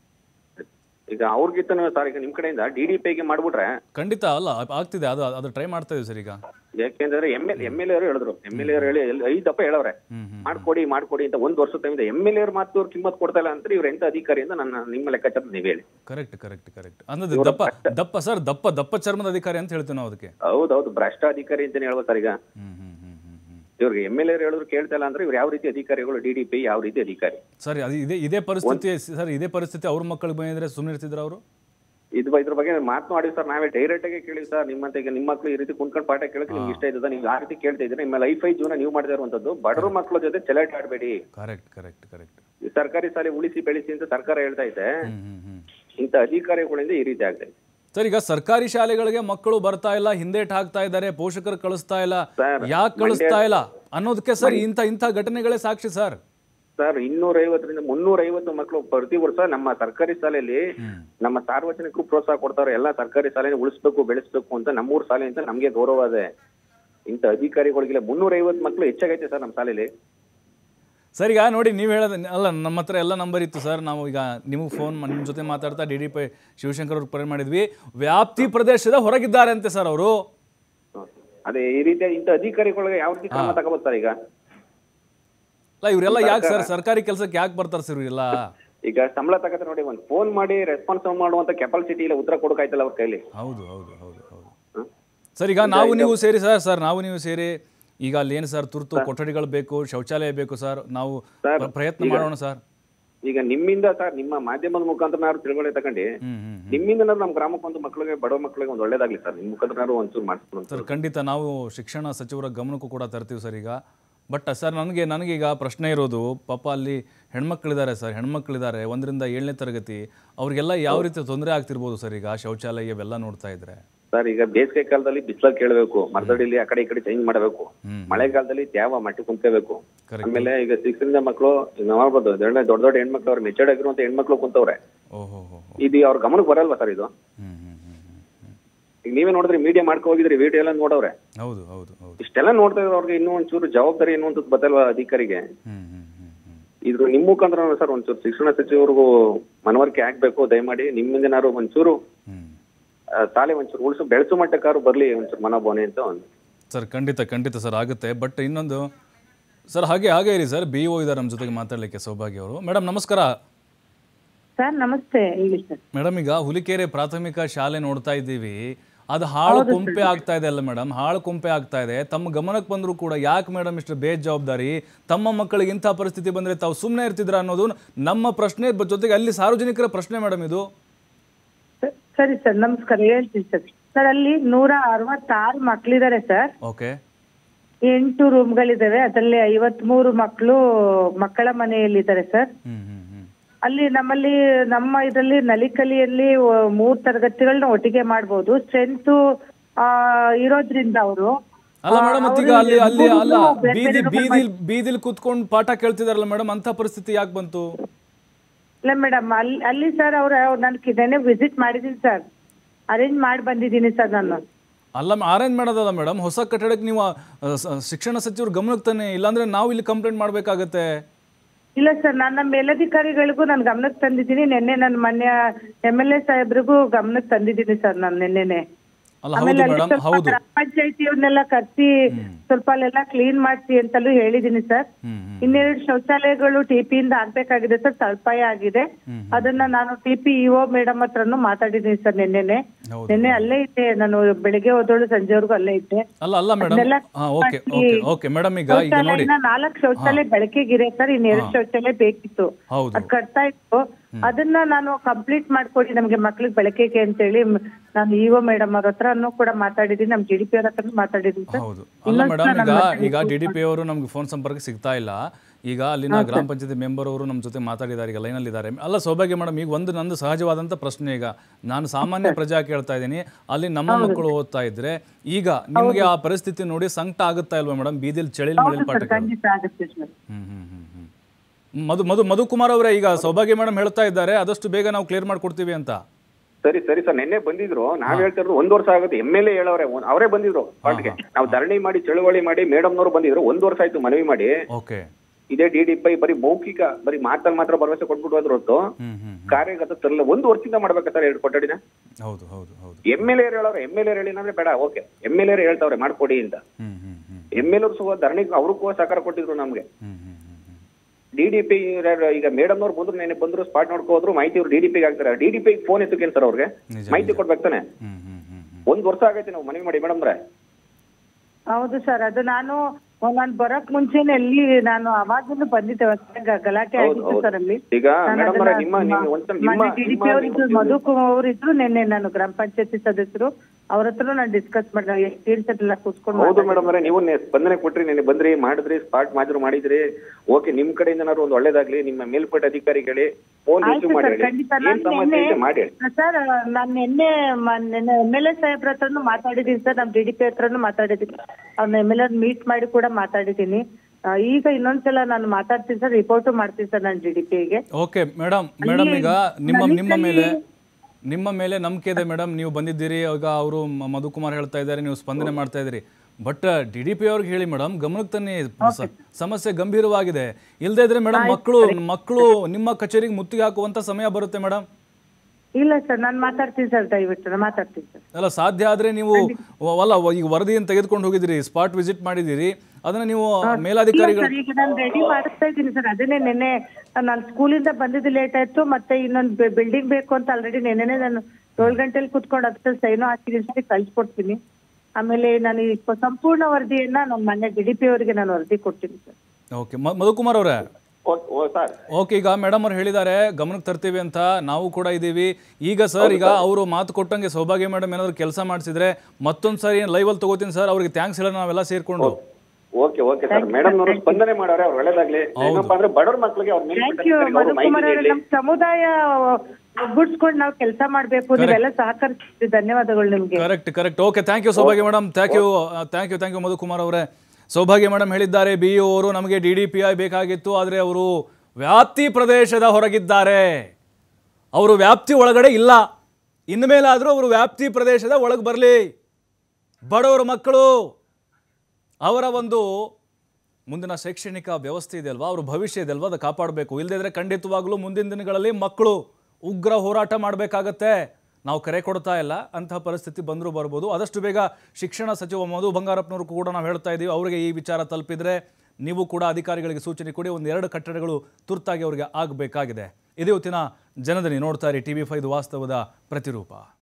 ಈಗ ಅವ್ರಿಗಿಂತ ಸರ್ ಈಗ ನಿಮ್ ಕಡೆಯಿಂದ ಡಿ ಡಿ ಪಿಗೆ ಮಾಡ್ಬಿಟ್ರೆ ಖಂಡಿತ ಅಲ್ಲ ಆ- ಆಗ್ತಿದೆ ಅದು ಅದು ಟ್ರೈ ಮಾಡ್ತಾ ಇದೀವಿ ಸರ್ ಈಗ ಯಾಕೆಂದ್ರೆ ಎಮ್ ಎಲ್ ಎಮ್ ಎಲ್ ಎರು ಹೇಳಿದ್ರು ಎಮ್ ಎಲ್ ಎರು ಹೇಳಿ ಎಲ್- ಐದಪ್ಪ ಹೇಳವ್ರೆ ಹ್ಮ್ ಹ್ಮ್ ಮಾಡ್ಕೊಡಿ ಮಾಡ್ಕೊಡಿ ಅಂತ ಒಂದ್ ವರ್ಷ ಟೈಮಿಂದ ಎಮ್ ಎಲ್ ಎರ್ ಮಾತು ಅವ್ರು ಕಿಮ್ಮತ್ ಕೊಡ್ತಾ ಇಲ್ಲ ಅಂತ ಇವ್ರ ಎಂತ ಅಧಿಕಾರಿ ಅಂತ ನನ್ನ ನಿಮ್ಮ ಲೆಕ್ಕಾಚಾರ ನೀವ್ ಹೇಳಿ ಕರೆಕ್ಟ್ ಕರೆಕ್ಟ್ ಕರೆಕ್ಟ್ ಅಂದ್ರೆ ದಪ್ಪ ದಪ್ಪ ಸರ್ ದಪ್ಪ ದಪ್ಪ ಚರ್ಮದ ಅಧಿಕಾರಿ ಅಂತ ಹೇಳ್ತೀವಿ ನಾವು ಅದಕ್ಕೆ ಹೌದೌದು ಭ್ರಷ್ಟ ಅಧಿಕಾರಿ ಅಂತಾನೆ ಹೇಳ್ಬೋದು ಸರ್ ಈಗ ಹ್ಮ್ ಹ್ಮ್ ಹ್ಮ್ ಹ್ಮ್ ಹ್ಮ್ ಇವ್ರಿಗೆ ಎಮ್ ಎಲ್ ಎರ್ ಹೇಳಿದ್ರು ಕೇಳ್ತಾ ಇಲ್ಲ ಅಂದ್ರೆ ಇವ್ರು ಯಾವ ರೀತಿ ಅಧಿಕಾರಿಗಳು ಡಿ ಡಿ ಪಿ ಯಾವ ರೀತಿ ಅಧಿಕಾರಿ ಸರ್ ಅದು ಇದೇ ಇದೇ ಪರಿಸ್ಥಿತಿ ಸರ್ ಇದೇ ಪರಿಸ್ಥಿತಿ ಅವ್ರ ಮಕ್ಕಳಿಗೆ ಬಂದಿದ್ರೆ ಸುಮ್ಮನೆ ಇರ್ತಿದ್ರು ಅವರು ಇದು ಇದ್ರ ಬಗ್ಗೆ ಮಾತನಾಡಿ ಸರ್ ನಾವೇ ಡೈರೆಕ್ಟ್ ಆಗಿ ಕೇಳಿ ಸರ್ ನಿಮ್ಮಂತ ಈಗ ನಿಮ್ಮ ಮಕ್ಕಳು ಈ ರೀತಿ ಕುಂತ್ಕೊಂಡು ಪಾಠ ಕೇಳಕ್ಕೆ ನಿಮ್ಗೆ ಇಷ್ಟ ಇದ್ದದ ನೀವು ಆ ರೀತಿ ಕೇಳ್ತಾ ಇದ್ರೆ ನಿಮ್ಮ ಲೈಫ್ ಐ ಜೀವನ ನೀವು ಮಾಡ್ತಾ ಇರುವಂತದ್ದು ಬಡವ್ರ ಮಕ್ಕಳ ಜೊತೆ ಚೆಲಾಟ ಆಡಬೇಡಿ ಕರೆಕ್ಟ್ ಕರೆಕ್ಟ್ ಕರೆಕ್ಟ್ ಈ ಸರ್ಕಾರಿ ಶಾಲೆ ಉಳಿಸಿ ಬೆಳೆಸಿ ಅಂತ ಸರ್ಕಾರ ಹೇಳ್ತಾ ಇದೆ ಹ್ಮ್ ಹ್ಮ್ ಹ್ಮ್ ಇಂಥ ಅಧಿಕಾರಿಗಳಿಂದ ಈ ರೀತಿ ಆಗ್ತಾ ಇದೆ ಸರ್ ಈಗ ಸರ್ಕಾರಿ ಶಾಲೆಗಳಿಗೆ ಮಕ್ಕಳು ಬರ್ತಾ ಇಲ್ಲ ಹಿಂದೇಟ್ ಹಾಕ್ತಾ ಇದ್ದಾರೆ ಪೋಷಕರು ಕಳಿಸ್ತಾ ಇಲ್ಲ ಸರ್, ಯಾಕೆ ಕಳಿಸ್ತಾ ಇಲ್ಲ ಅನ್ನೋದಕ್ಕೆ ಸರ್ ಇಂಥ ಇಂಥ ಘಟನೆಗಳೇ ಸಾಕ್ಷಿ ಸರ್ ಸರ್ ಇನ್ನೂರ ಐವತ್ತರಿಂದ ಮುನ್ನೂರ ಐವತ್ತು ಮಕ್ಕಳು ಪ್ರತಿ ವರ್ಷ ನಮ್ಮ ಸರ್ಕಾರಿ ಶಾಲೆಯಲ್ಲಿ ನಮ್ಮ ಸಾರ್ವಜನಿಕರು ಪ್ರೋತ್ಸಾಹ ಕೊಡ್ತಾರೆ ಎಲ್ಲ ಸರ್ಕಾರಿ ಶಾಲೆನ ಉಳಿಸ್ಬೇಕು ಬೆಳೆಸ್ಬೇಕು ಅಂತ ನಮ್ಮೂರ್ ಶಾಲೆ ಅಂತ ನಮ್ಗೆ ಗೌರವ ಇದೆ ಇಂಥ ಅಧಿಕಾರಿಗಳಿಗೆಲ್ಲ ಮುನ್ನೂರ ಐವತ್ತು ಮಕ್ಕಳು ಹೆಚ್ಚಾಗೈತೆ ಸರ್ ನಮ್ಮ ಶಾಲೆಯಲ್ಲಿ ಸರ್ ಈಗ ನೋಡಿ ನೀವು ಹೇಳೋದು ಅಲ್ಲ ನಮ್ಮ ಹತ್ರ ಎಲ್ಲ ನಂಬರ್ ಇತ್ತು ಸರ್ ನಾವು ಈಗ ನಿಮಗೆ ಫೋನ್ ನಿಮ್ಮ ಜೊತೆ ಮಾತಾಡ್ತಾ ಡಿ ಡಿ ಪಿ ಶಿವಶಂಕರ್ ಅವ್ರಿಗೆ ಕರೆ ಮಾಡಿದ್ವಿ ವ್ಯಾಪ್ತಿ ಪ್ರದೇಶದ ಹೊರಗಿದ್ದಾರೆ ಅಂತೆ ಸರ್ ಅವರು ಅದೇ ಈ ರೀತಿಯ ಇಂಥ ಅಧಿಕಾರಿಗಳಿಗೆ ಯಾವ ರೀತಿ ಕ್ರಮ ತಗೋಬೋದು ಸರ್ ಈಗ ಅಲ್ಲ ಇವರೆಲ್ಲ ಯಾಕೆ ಸರ್ ಸರ್ಕಾರಿ ಕೆಲಸಕ್ಕೆ ಯಾಕೆ ಬರ್ತಾರೆ ಸರ್ ಇವರೆಲ್ಲ ಈಗ ಸಂಬಳ ತಗತ್ತೆ ನೋಡಿ ಒಂದು ಫೋನ್ ಮಾಡಿ ರೆಸ್ಪಾನ್ಸ್ ಮಾಡುವಂತ ಕೆಪಾಸಿಟಿ ಇಲ್ಲ ಉತ್ತರ ಕೊಡಕಾಯ್ತಲ್ಲ ಅವ್ರ ಕೈಲಿ ಹೌದು ಹೌದು ಹೌದು ಹೌದು ಸರ್ ಈಗ ನಾವು ನೀವು ಸೇರಿ ಸರ್ ಸರ್ ನಾವು ನೀವು ಸೇರಿ ಈಗ ಅಲ್ಲಿ ಏನು ಸರ್ ತುರ್ತು ಕೊಠಡಿಗಳು ಬೇಕು ಶೌಚಾಲಯ ಬೇಕು ಸರ್ ನಾವು ಸರ್, ಪ್ರ- ಪ್ರಯತ್ನ ಈಗ- ಮಾಡೋಣ ಸರ್ ಈಗ ನಿಮ್ಮಿಂದ ಸರ್ ನಿಮ್ಮ ಮಾಧ್ಯಮದ ಮುಖಾಂತರ ನಾವು ತಿಳುವಳಿ ತಗೊಂಡು ಹ್ಮ್ ಹ್ಮ್ ನಿಮ್ಮಿಂದ ನಮ್ಮ ಗ್ರಾಮಕ್ಕೆ ಒಂದು ಮಕ್ಕಳಿಗೆ ಬಡ ಮಕ್ಕಳಿಗೆ ಒಂದು ಒಳ್ಳೇದಾಗ್ಲಿ ಸರ್ ನಿಮ್ ಮುಖಾಂತರ ಒಂಚೂರು ಮಾಡಿಸ್ಕೊಂಡು ಸರ್ ಖಂಡಿತ ನಾವು ಶಿಕ್ಷಣ ಸಚಿವರ ಗಮನಕ್ಕೂ ಕೂಡ ತರ್ತೀವಿ ಸರ್ ಈಗ ಬಟ್ ಸರ್ ನನಗೆ ನನಗೀಗ ಪ್ರಶ್ನೆ ಇರೋದು ಪಾಪ ಅಲ್ಲಿ ಹೆಣ್ಮಕ್ಳಿದ್ದಾರೆ ಸರ್ ಹೆಣ್ಮಕ್ಳಿದ್ದಾರೆ ಒಂದರಿಂದ ಏಳನೇ ತರಗತಿ ಅವ್ರಿಗೆಲ್ಲ ಯಾವ ರೀತಿ ತೊಂದರೆ ಆಗ್ತಿರ್ಬೋದು ಸರ್ ಈಗ ಶೌಚಾಲಯ ಇವೆಲ್ಲ ನೋಡ್ತಾ ಇದ್ರೆ ಸರ್ ಈಗ ಬೇಸಿಗೆ ಕಾಲದಲ್ಲಿ ಬಿಸಿಲಾಗ ಕೇಳಬೇಕು ಮರದಡಿಲಿ ಆ ಕಡೆ ಈ ಕಡೆ ಚೇಂಜ್ ಮಾಡಬೇಕು ಹ್ಮ್. ಮಳೆಗಾಲದಲ್ಲಿ ತ್ಯಾವ ಮಟ್ಟಿ ಕುಂತ್ಕೋಬೇಕು Correct. ಆಮೇಲೆ ಈಗ ಸಿಕ್ಸ್ರಿಂದ ಮಕ್ಕಳು ನೋಡ್ಬೋದು ದೊಡ್ಡ ದೊಡ್ಡ ದೊಡ್ಡ ಹೆಣ್ಮಕ್ಳು ಅವ್ರು ಮೆಚೂರ್ಡ್ ಆಗಿರುವಂತ ಹೆಣ್ಮಕ್ಳು ಕುಂತವ್ರೆ ಓಹೋ ಹೋ ಹೋ ಇದು ಅವ್ರ ಗಮನಕ್ಕೆ ಬರಲ್ವಾ ಸರ್ ಇದು ಹ್ಮ್ ಹ್ಮ್ ಹ್ಮ್ ಹ್ಮ್ ಹ್ಮ್ ಈಗ ನೀವೇ ನೋಡಿದ್ರಿ ಮೀಡಿಯಾ ಮಾಡ್ಕೊ ಹೋಗಿದ್ರಿ ವಿಡಿಯೋ ಎಲ್ಲ ನೋಡವ್ರೆ ಹೌದು ಹೌದು ಹೌದು ಇಷ್ಟೆಲ್ಲ ನೋಡ್ತಾ ಇದ್ರೆ ಅವ್ರಿಗೆ ಇನ್ನೂ ಒಂಚೂರು ಜವಾಬ್ದಾರಿ ಅನ್ನುವಂಥದ್ದು ಬದಲ್ವಾ ಅಧಿಕಾರಿಗೆ ಹ್ಮ್ ಹ್ಮ್ ಹ್ಮ್ ಹ್ಮ್ ಇದ್ರ ನಿಮ್ ಮುಖಾಂತರ ಸರ್ ಒಂಚೂರು ಶಿಕ್ಷಣ ಸಚಿವರಿಗೂ ಮನವರಿಕೆ ಆಗ್ಬೇಕು ದಯಮಾಡಿ ನಿಮ್ಮಿಂದನಾರು ಒಂಚೂರು ಹ್ಮ್ ಆ, ಶಾಲೆ ಒಂಚೂರು ಉಳಿಸು ಬೆಳೆಸು ಮಟ್ಟಕ್ಕಾರು ಬರ್ಲಿ ಒಂಚೂರು ಮನೋಭಾವನೆ ಅಂತ ಒಂದು ಸರ್ ಖಂಡಿತ ಖಂಡಿತ ಸರ್ ಆಗುತ್ತೆ ಬಟ್ ಇನ್ನೊಂದು ಸರ್ ಹಾಗೆ ಹಾಗೆ ಇರಿ ಸರ್ ಬಿ ಒ ಇದ್ದಾರೆ ನಮ್ಮ ಜೊತೆಗೆ ಮಾತಾಡಲಿಕ್ಕೆ ಸೌಭಾಗ್ಯ ಅವರು ಮೇಡಮ್ ನಮಸ್ಕಾರ ಸರ್ ನಮಸ್ತೆ ಹೇಳಿ ಸರ್ ಮೇಡಮ್ ಈಗ ಹುಲಿಕೆರೆ ಪ್ರಾಥಮಿಕ ಶಾಲೆ ನೋಡ್ತಾ ಇದ್ದೀವಿ ಅದು ಹಾಳು ಕೊಂಪೆ ಆಗ್ತಾ ಇದೆ ಅಲ್ಲ ಮೇಡಮ್ ಹಾಳು ಕೊಂಪೆ ಆಗ್ತಾ ಇದೆ ತಮ್ಮ ಗಮನಕ್ಕೆ ಬಂದರೂ ಕೂಡ ಯಾಕೆ ಮೇಡಮ್ ಇಷ್ಟು ಬೇಜವಾಬ್ದಾರಿ ತಮ್ಮ ಮಕ್ಕಳಿಗೆ ಇಂಥ ಪರಿಸ್ಥಿತಿ ಬಂದರೆ ತಾವು ಸುಮ್ಮನೆ ಇರ್ತಿದ್ರ ಅನ್ನೋದು ನಮ್ಮ ಪ್ರಶ್ನೆ ಬ- ಜೊತೆಗೆ ಅಲ್ಲಿ ಸಾರ್ವಜನಿಕರ ಪ್ರಶ್ನೆ ಮೇಡಮ್ ಇದು ಸ- ಸರಿ ಸರ್ ನಮಸ್ಕಾರ ಹೇಳ್ತೀನಿ ಸರ್ ಸರ್ ಅಲ್ಲಿ ನೂರ ಅರವತ್ತಾರು ಮಕ್ಳಿದ್ದಾರೆ ಸರ್ ಓಕೆ ಎಂಟು ರೂಮ್ಗಳಿದ್ದಾವೆ ಅದರಲ್ಲಿ ಐವತ್ಮೂರು ಮಕ್ಕಳು ಮಕ್ಕಳ ಮನೆಯಲ್ಲಿದ್ದಾರೆ ಸರ್ ಹ್ಮ್ ಹ್ಮ್ ಹ್ಮ್ ಅಲ್ಲಿ ನಮ್ಮಲ್ಲಿ ನಮ್ಮ ಇದರಲ್ಲಿ ನಲಿಕಲಿಯಲ್ಲಿ ಒ- ಮೂರ್ ತರಗತಿಗಳನ್ನ ಒಟ್ಟಿಗೆ ಮಾಡ್ಬೋದು ಸ್ಟ್ರೆಂತ್ ಇರೋದ್ರಿಂದ ಅವರು ಅಲ್ಲ ಮೇಡಮ್ ಈಗ ಅಲ್ಲಿ ಅಲ್ಲಿ ಅಲ್ಲ ಬೀದಿ ಬೀದಿಲ್ ಬೀದಿಲ್ ಕುತ್ಕೊಂಡು ಪಾಠ ಕೇಳ್ತಿದಾರಲ್ಲ ಮೇಡಮ್ ಅಂತ ಪರಿಸ್ಥಿತಿ ಯಾಕೆ ಬಂತು ಇಲ್ಲ ಮೇಡಮ್ ಅಲ್ಲಿ ಅಲ್ಲಿ ಸರ್ ಅವ್ರ ನಾನು ನೆನೆ ವಿಸಿಟ್ ಮಾಡಿದ್ದೀನಿ ಸರ್ ಅರೇಂಜ್ ಮಾಡಿ ಬಂದಿದ್ದೀನಿ ಸರ್ ನಾನು ಅಲ್ಲ ಅರೇಂಜ್ ಮಾಡೋದಲ್ಲ ಮೇಡಮ್ ಹೊಸ ಕಟ್ಟಡಕ್ಕೆ ನೀವು ಆ, ಸ- ಶಿಕ್ಷಣ ಸಚಿವರು ಗಮನಕ್ಕೆ ತಾನೆ ಇಲ್ಲಾಂದ್ರೆ ನಾವು ಇಲ್ಲಿ ಕಂಪ್ಲೇಂಟ್ ಮಾಡಬೇಕಾಗತ್ತೆ ಇಲ್ಲ ಸರ್ ನಾನು ನಮ್ಮ ಮೇಲಧಿಕಾರಿಗಳಿಗೂ ನಾನು ಗಮನಕ್ಕೆ ತಂದಿದ್ದೀನಿ ನಿನ್ನೆ ನನ್ನ ಮೊನ್ನೆ ಎಮ್ ಎಲ್ ಎ ಸಾಹೇಬ್ರಿಗೂ ಗಮನಕ್ಕೆ ತಂದಿದ್ದೀನಿ ಸರ್ ನಾನು ನಿನ್ನೆನೆ ಅಲ್ಲ ಆಮೇಲೆ ಹೌದು ಅಲ್ಲಿ ಮೇಡಮ್ ಸ್ವಲ್ಪ ಹೌದು ಗ್ರಾಮ ಪಂಚಾಯತಿಯವ್ರನ್ನೆಲ್ಲ ಕರ್ಸಿ ಸ್ವಲ್ಪ ಅಲ್ಲೆಲ್ಲ ಕ್ಲೀನ್ ಮಾಡಿಸಿ ಅಂತಲೂ ಹೇಳಿದ್ದೀನಿ ಸರ್ ಹ್ಮ್ ಹ್ಮ್ ಇನ್ನೆರಡು ಶೌಚಾಲಯಗಳು ಟಿಪಿಯಿಂದ ಆಗ್ಬೇಕಾಗಿದೆ ಸರ್ ತಳಪಾಯ ಆಗಿದೆ ಅದನ್ನ ನಾನು ಟಿಪಿ ಇಒ ಮೇಡಮ್ ಹತ್ರನು ಮಾತಾಡಿದ್ದೀನಿ ಸರ್ ನಿನ್ನೆನೆ ಹೌದು ನಿನ್ನೆ ಅಲ್ಲೇ ಇದ್ದೆ ನಾನು ಬೆಳಿಗ್ಗೆ ಹೋದೋಳು ಸಂಜೆವರೆಗೂ ಅಲ್ಲೇ ಇದ್ದೆ ಅಲ್ಲ ಅಲ್ಲ ಮೇಡಮ್ ಅದನ್ನೆಲ್ಲ ಹಾ ಓಕೆ ಹಾಕಿ ಓಕೆ ಓಕೆ ಮೇಡಮ್ ಈಗ ಈಗ ನೋಡಿ ಶೌಚಾಲಯನ ನಾಲ್ಕು ಶೌಚಾಲಯ ಬೆಳಕಿಗಿದೆ ಸರ್ ಇನ್ ಎರಡು ಶೌಚಾಲಯ ಬೇಕಿತ್ತು ಹೌದು ಅದ್ ಕಟ್ತಾ ಇತ್ತು ಅದನ್ನ ನಾನು ಕಂಪ್ಲೀಟ್ ಮಾಡ್ಕೊಡಿ ನಮ್ಗೆ ಮಕ್ಳಿಗೆ ಬೆಳಕಿಗೆ ಅಂತೇಳಿ ಮ್- ನಾನು ಇಒ ಮೇಡಮ್ ಅವ್ರ ಹತ್ರನು ಕೂಡ ಮಾತಾಡಿದೀನಿ ನಮ್ ಜಿ ಡಿ ಪಿ ಅವ್ರ ಹತ್ರ ಮಾತಾಡಿದೀನಿ ಸರ್ ಹೌದು ಅಲ್ಲ ಮೇಡಮ್ ಈಗ ಈಗ ಡಿ ಡಿ ಪಿ ಅವರು ನಮ್ಗೆ ಫೋನ್ ಸಂಪರ್ಕ ಸಿಗ್ತಾ ಇಲ್ಲ ಈಗ ಅಲ್ಲಿನ ಗ್ರಾಮ ಪಂಚಾಯತಿ ಮೆಂಬರ್ ಅವರು ನಮ್ಮ ಜೊತೆ ಮಾತಾಡಿದ್ದಾರೆ ಈಗ ಲೈನಲ್ಲಿ ಇದ್ದಾರೆ ಅಲ್ಲ ಸೌಭಾಗ್ಯ ಮೇಡಮ್ ಈಗ ಒಂದು ನಂದು ಸಹಜವಾದಂಥ ಪ್ರಶ್ನೆ ಈಗ ನಾನು ಸಾಮಾನ್ಯ ಪ್ರಜಾ ಕೇಳ್ತಾ ಇದ್ದೀನಿ ಅಲ್ಲಿ ನಮ್ಮ ಮಕ್ಕಳು ಓದ್ತಾ ಇದ್ರೆ ಈಗ ನಿಮಗೆ ಆ ಪರಿಸ್ಥಿತಿ ನೋಡಿ ಸಂಕಟ ಆಗುತ್ತಾ ಇಲ್ವಾ ಮೇಡಮ್ ಬೀದಿಲ್ ಚಳಿಲ್ ಮಳಿಲ್ ಪಾಠ ಕೇಳೋದು? ಖಂಡಿತ ಆಗುತ್ತೆ ಸರ್ ಹ್ಮ್ ಹ್ಮ್ ಹ್ಮ್ ಹ್ಮ್ ಮಧು ಮಧು ಮಧುಕುಮಾರ್ ಅವರೇ ಈಗ ಸೌಭಾಗ್ಯ ಮೇಡಮ್ ಹೇಳ್ತಾ ಇದ್ದಾರೆ ಆದಷ್ಟು ಬೇಗ ನಾವು ಕ್ಲಿಯರ್ ಮಾಡ್ಕೊಡ್ತೀವಿ ಅಂತ ಸರಿ ಸರಿ ಸರ್ ನಿನ್ನೆ ಬಂದಿದ್ರು ನಾವ್ ಹೇಳ್ತಾ ಇರೋದು ಒಂದ್ ವರ್ಷ ಆಗುತ್ತೆ ಎಮ್ ಎಲ್ ಎ ಹೇಳವ್ರೆ ಒಂದ್- ಅವರೇ ಬಂದಿದ್ರು ಪಾಟ್ಗೆ ನಾವು ಧರಣಿ ಮಾಡಿ ಚಳುವಳಿ ಮಾಡಿ ಮೇಡಮ್ನವರು ಬಂದಿದ್ರು ಒಂದ್ ವರ್ಷ ಆಯ್ತು ಮನವಿ ಮಾಡಿ ಓಕೆ ಇದೇ ಡಿ ಡಿ ಪೈ ಬರೀ ಮೌಖಿಕ ಬರೀ ಮಾತಲ್ಲಿ ಮಾತ್ರ ಭರವಸೆ ಕೊಟ್ಬಿಟ್ಟು ಹೋದ್ರು ಹೊರತು ಹ್ಮ್ ಹ್ಮ್ ಕಾರ್ಯಗತ ತರಲಿಲ್ಲ ಒಂದು ವರ್ಷದಿಂದ ಮಾಡ್ಬೇಕಾ ಸರ್ ಎರಡು ಕೊಠಡಿನ ಹೌದು ಹೌದು ಹೌದು ಎಮ್ ಎಲ್ ಎ ಹೇಳೋರು ಎಮ್ ಎಲ್ ಎ ಹೇಳಿ ಅಂದ್ರೆ ಬೇಡ ಓಕೆ ಎಮ್ ಎಲ್ ಎ ಹೇಳ್ತಾವ್ರೆ ಮಾಡ್ಕೊಡಿ ಅಂತ ಹ್ಮ್ ಹ್ಮ್ ಹ್ಮ್ ಎಮ್ ಎಲ್ ಸಹ ಧರಣಿಗೆ ಅವರು ಕೂಡ ಸಹಕಾರ ಕೊಟ್ಟಿದ್ರು ನಮ್ಗೆ ಹ್ಮ್ ಹ್ಮ್ ಹ್ಮ್ ಹ್ಮ್ ಡಿ ಡಿ ಪಿ ಈಗ ಮೇಡಮ್ ಅವ್ರು ಬಂದ್ರು ನೆನೆ ಬಂದ್ರು ಸ್ಪಾಟ್ ನೋಡ್ಕೊ ಹೋದ್ರು ಮಾಹಿತಿ ಅವ್ರು ಡಿ ಡಿ ಪಿಗೆ ಹಾಕ್ತಾರೆ ಡಿ ಡಿ ಪಿ ಫೋನ್ ಎತ್ತುಕೇನ್ ಸರ್ ಅವ್ರಿಗೆ ನಿಜ, ಮಾಹಿತಿ ಕೊಡ್ಬೇಕು ತಾನೆ ಹ್ಮ್ ಹ್ಮ್ ಹ್ಮ್ ಹ್ಮ್ ಒಂದ್ ವರ್ಷ ಆಗೈತೆ ನಾವು ಮನವಿ ಮಾಡಿ ಮೇಡಮ್ ಹೌದು ಸರ್ ಅದು ನಾನು ನಾನು ಬರಕ್ ಮುಂಚೆನೆ ಎಲ್ಲಿ ನಾನು ಅವಾಗಲೂ ಬಂದಿದ್ದೆ ಹೊಸ್ದಾಗಿ ಗ- ಗಲಾಟೆ ಹೌದು, ಆಗಿತ್ತು ಹೌದು. ಸರ್ ಅಲ್ಲಿ ಈಗ ನಾನು ಮೇಡಮ್ ಅದನ್ನ ನಿಮ್ಮ ನಿಮ್ಮ ಮ- ಒಂದ್ಸಲ ನಿಮ್ಮ ಮೊನ್ನೆ TDP ನಿಮ್ಮ- ಅವರಿದ್ರು ನಿಮ್ಮ- ಮಧುಕುಮಾರ್ ಅವರಿದ್ರು ನಿನ್ನೆ ನಾನು ಗ್ರಾಮ ಪಂಚಾಯತಿ ಸದಸ್ಯರು ಅವ್ರ ಹತ್ರ ನಾನು ಡಿಸ್ಕಸ್ ಮಾಡಿದೆ ಎಲ್ಲ ಕೂತ್ಕೊಂಡು ಹೌದು ಮೇಡಮ್ ಅವರೇ ನೀವು ನೆ- ಸ್ಪಂದನೆ ಕೊಟ್ರಿ ನೆನೆ ಬಂದ್ರಿ ಮಾಡಿದ್ರಿ ಸ್ಪಾಟ್ ಮಾಜರು ಮಾಡಿದ್ರಿ ಓಕೆ ನಿಮ್ ಕಡೆಯಿಂದ ಏನಾದ್ರು ಒಂದು ಒಳ್ಳೇದಾಗ್ಲಿ ನಿಮ್ಮ ಮೇಲ್ಪಟ್ಟ ಅಧಿಕಾರಿಗಳೇ ಫೋನ್ ಆಯ್ತು ರಿಸೀವ್ ಮಾಡಿ ಸರ್ ಹೇಳಿ ಖಂಡಿತ ಏನ್ ನಾನು ಸಮಸ್ಯೆ ಇದೆ ಮಾಡಿ ಹೇಳಿ ನಿನ್ನೆ ಸರ್ ನಾನು ನಿನ್ನೆ ಎಮ್ ಎಲ್ ಎ ಸಾಹೇಬ್ರ ಹತ್ರನು ಮಾತಾಡಿದ್ದೀನಿ ಸರ್ ನಮ್ಮ ಡಿ ಡಿ ಪಿ ಹತ್ರನು ಮಾತಾಡಿದ್ದೀನಿ ಅವ್ರನ್ನ ಎಮ್ ಎಲ್ ಎ ಮೀಟ್ ಮಾಡಿ ಕೂಡ ಮಾತಾಡಿದ್ದೀನಿ ಆ, ಈಗ ಇನ್ನೊಂದ್ಸಲ ನಾನು ಮಾತಾಡ್ತೀನಿ ಸರ್ ರಿಪೋರ್ಟು ಮಾಡ್ತೀನಿ ಸರ್ ನಾನು ಜಿ ಡಿ ಪಿಗೆ ಓಕೆ ಮೇಡಮ್ ಮೇಡಮ್ ಈಗ ನಿಮ್ಮ ಅಲ್ಲಿ ನಿಮ್ಮ ಮೇಲೆ ನಿಮ್ಮ ಮೇಲೆ ನಂಬಿಕೆ ಇದೆ ಮೇಡಮ್ ನೀವು ಬಂದಿದ್ದೀರಿ ಈಗ ಅವರು ಮಧುಕುಮಾರ್ ಹೇಳ್ತಾ ಇದ್ದಾರೆ ನೀವು ಸ್ಪಂದನೆ ಮಾಡ್ತಾ ಇದ್ದೀರಿ ಬಟ್ ಡಿ ಡಿ ಪಿ ಅವ್ರಿಗೆ ಹೇಳಿ ಮೇಡಮ್ ಗಮನಕ್ಕೆ ತನ್ನಿ ಸ- ಸಮಸ್ಯೆ ಗಂಭೀರವಾಗಿದೆ ಇಲ್ಲದೇ ಇದ್ರೆ ಮೇಡಮ್ ಮಕ್ಕಳು ಮಕ್ಕಳು ನಿಮ್ಮ ಕಚೇರಿಗೆ ಮುತ್ತಿಗೆ ಹಾಕುವಂತ ಸಮಯ ಬರುತ್ತೆ ಮೇಡಮ್ ಇಲ್ಲ ಸರ್ ನಾನು ಮಾತಾಡ್ತೀನಿ ಸರ್ ದಯವಿಟ್ಟು ನಾನು ಮಾತಾಡ್ತೀನಿ ಸರ್ ಅಲ್ಲ ಸಾಧ್ಯ ಆದ್ರೆ ನೀವು ವ- ಅಲ್ಲ ವ- ಈಗ ವರದಿಯನ್ನು ತೆಗೆದುಕೊಂಡು ಹೋಗಿದ್ದೀರಿ ಸ್ಪಾಟ್ ವಿಸಿಟ್ ಮಾಡಿದ್ದೀರಿ ಅದನ್ನ ನೀವು ಮೇಲಾಧಿಕಾರಿಗಳು ಸರ್ ಈಗ ನಾನು ರೆಡಿ ಮಾಡಿಸ್ತಾ ಇದ್ದೀನಿ ಸರ್ ಅದನ್ನೇ ನೆನ್ನೆ ನಾನು ಸ್ಕೂಲಿಂದ ಬಂದಿದ್ದು ಲೇಟ್ ಆಯ್ತು ಮತ್ತೆ ಇನ್ನೊಂದು ಬಿಲ್ಡಿಂಗ್ ಬೇಕು ಅಂತ ಆಲ್ರೆಡಿ ನೆನ್ನೆನೆ ನಾನು ಏಳು ಗಂಟೆಲಿ ಕುತ್ಕೊಂಡು ಅದಕ್ಕೆ ಸೈನು ಹಾಕಿದ್ದೀನಿ ಸರಿ ಕಳ್ಸಿಕೊಡ್ತೀನಿ ಆಮೇಲೆ ನಾನು ಈ ಸಂಪೂರ್ಣ ವರದಿಯನ್ನ ನಮ್ಮ ಮನೆ ಡಿ ಡಿ ಪಿ ಅವರಿಗೆ ನಾನು ವರದಿ ಕೊಡ್ತೀನಿ ಸರ್ ಓಕೆ ಮಧುಕುಮಾರ್ ಅವರೇ ಓ ಸರ್ ಓಕೆ ಈಗ ಮೇಡಮ್ ಅವ್ರು ಹೇಳಿದ್ದಾರೆ ಗಮನಕ್ಕೆ ತರ್ತೀವಿ ಅಂತ ನಾವು ಕೂಡ ಇದ್ದೀವಿ ಈಗ ಸರ್ ಈಗ ಅವರು ಮಾತು ಕೊಟ್ಟಂಗೆ ಸೌಭಾಗ್ಯ ಮೇಡಮ್ ಏನಾದ್ರು ಕೆಲಸ ಮಾಡಿಸಿದ್ರೆ ಮತ್ತೊಂದು ಸಾರಿ ಲೈವ್ ಅಲ್ಲಿ ತಗೋತೀನಿ ಸರ್ ಅವ್ರಿಗೆ ಥ್ಯಾಂಕ್ಸ್ ಹೇಳೋಣ ನಾವೆಲ್ಲ ಸೇರ್ಕೊಂಡು ಓಕೆ ಓಕೆ ಸರ್ ಮೇಡಮ್ ಅವರು ಸ್ಪಂದನೆ ಮಾಡೋರೆ ಅವ್ರು ಒಳ್ಳೇದಾಗ್ಲಿ ಏನಪ್ಪಾ ಅಂದ್ರೆ ಬಡವ್ರ ಮಕ್ಳಿಗೆ ಅವ್ರ ಥ್ಯಾಂಕ್ ಯು ಮಧುಕುಮಾರ್ ಅವರೇ ನಮ್ಮ ಸಮುದಾಯ ಒಗ್ಗೂಡ್ಸ್ಕೊಂಡು ನಾವು ಕೆಲಸ ಮಾಡ್ಬೇಕು ನೀವೆಲ್ಲ ಸಹಕರಿಸಿದ್ರಿ ಧನ್ಯವಾದಗಳು ನಿಮ್ಗೆ correct correct okay thank you Saubhagya madam thank you thank you thank you Madhukumar ಅವರೇ ಸೌಭಾಗ್ಯ ಮೇಡಮ್ ಹೇಳಿದ್ದಾರೆ ಬಿ ಯು ಅವರು ನಮಗೆ ಡಿ ಡಿ ಪಿ ಐ ಬೇಕಾಗಿತ್ತು ಆದರೆ ಅವರು ವ್ಯಾಪ್ತಿ ಪ್ರದೇಶದ ಹೊರಗಿದ್ದಾರೆ ಅವರು ವ್ಯಾಪ್ತಿ ಒಳಗಡೆ ಇಲ್ಲ ಇನ್ಮೇಲಾದರೂ ಅವರು ವ್ಯಾಪ್ತಿ ಪ್ರದೇಶದ ಒಳಗೆ ಬರಲಿ ಬಡವರ ಮಕ್ಕಳು ಅವರ ಒಂದು ಮುಂದಿನ ಶೈಕ್ಷಣಿಕ ವ್ಯವಸ್ಥೆ ಇದೆ ಅಲ್ವಾ ಅವ್ರ ಭವಿಷ್ಯ ಇದೆ ಅಲ್ವಾ ಅದು ಕಾಪಾಡಬೇಕು ಇಲ್ಲದಿದ್ರೆ ಖಂಡಿತವಾಗ್ಲೂ ಮುಂದಿನ ದಿನಗಳಲ್ಲಿ ಮಕ್ಕಳು ಉಗ್ರ ಹೋರಾಟ ಮಾಡಬೇಕಾಗತ್ತೆ ನಾವು ಕರೆ ಕೊಡ್ತಾ ಇಲ್ಲ ಅಂತಹ ಪರಿಸ್ಥಿತಿ ಬಂದರೂ ಬರ್ಬೋದು ಆದಷ್ಟು ಬೇಗ ಶಿಕ್ಷಣ ಸಚಿವ ಮಧು ಬಂಗಾರಪ್ಪನವರು ಕೂಡ ನಾವು ಹೇಳ್ತಾ ಇದ್ದೀವಿ ಅವರಿಗೆ ಈ ವಿಚಾರ ತಲುಪಿದ್ರೆ ನೀವು ಕೂಡ ಅಧಿಕಾರಿಗಳಿಗೆ ಸೂಚನೆ ಕೊಡಿ ಒಂದು ಎರಡು ಕಟ್ಟಡಗಳು ತುರ್ತಾಗಿ ಅವರಿಗೆ ಆಗಬೇಕಾಗಿದೆ ಇದೇ ಹೊತ್ತಿನ ಜನದನಿ ನೋಡ್ತಾ ಇರಿ ಟಿ ವಿ ಫೈದು ವಾಸ್ತವದ ಪ್ರತಿರೂಪ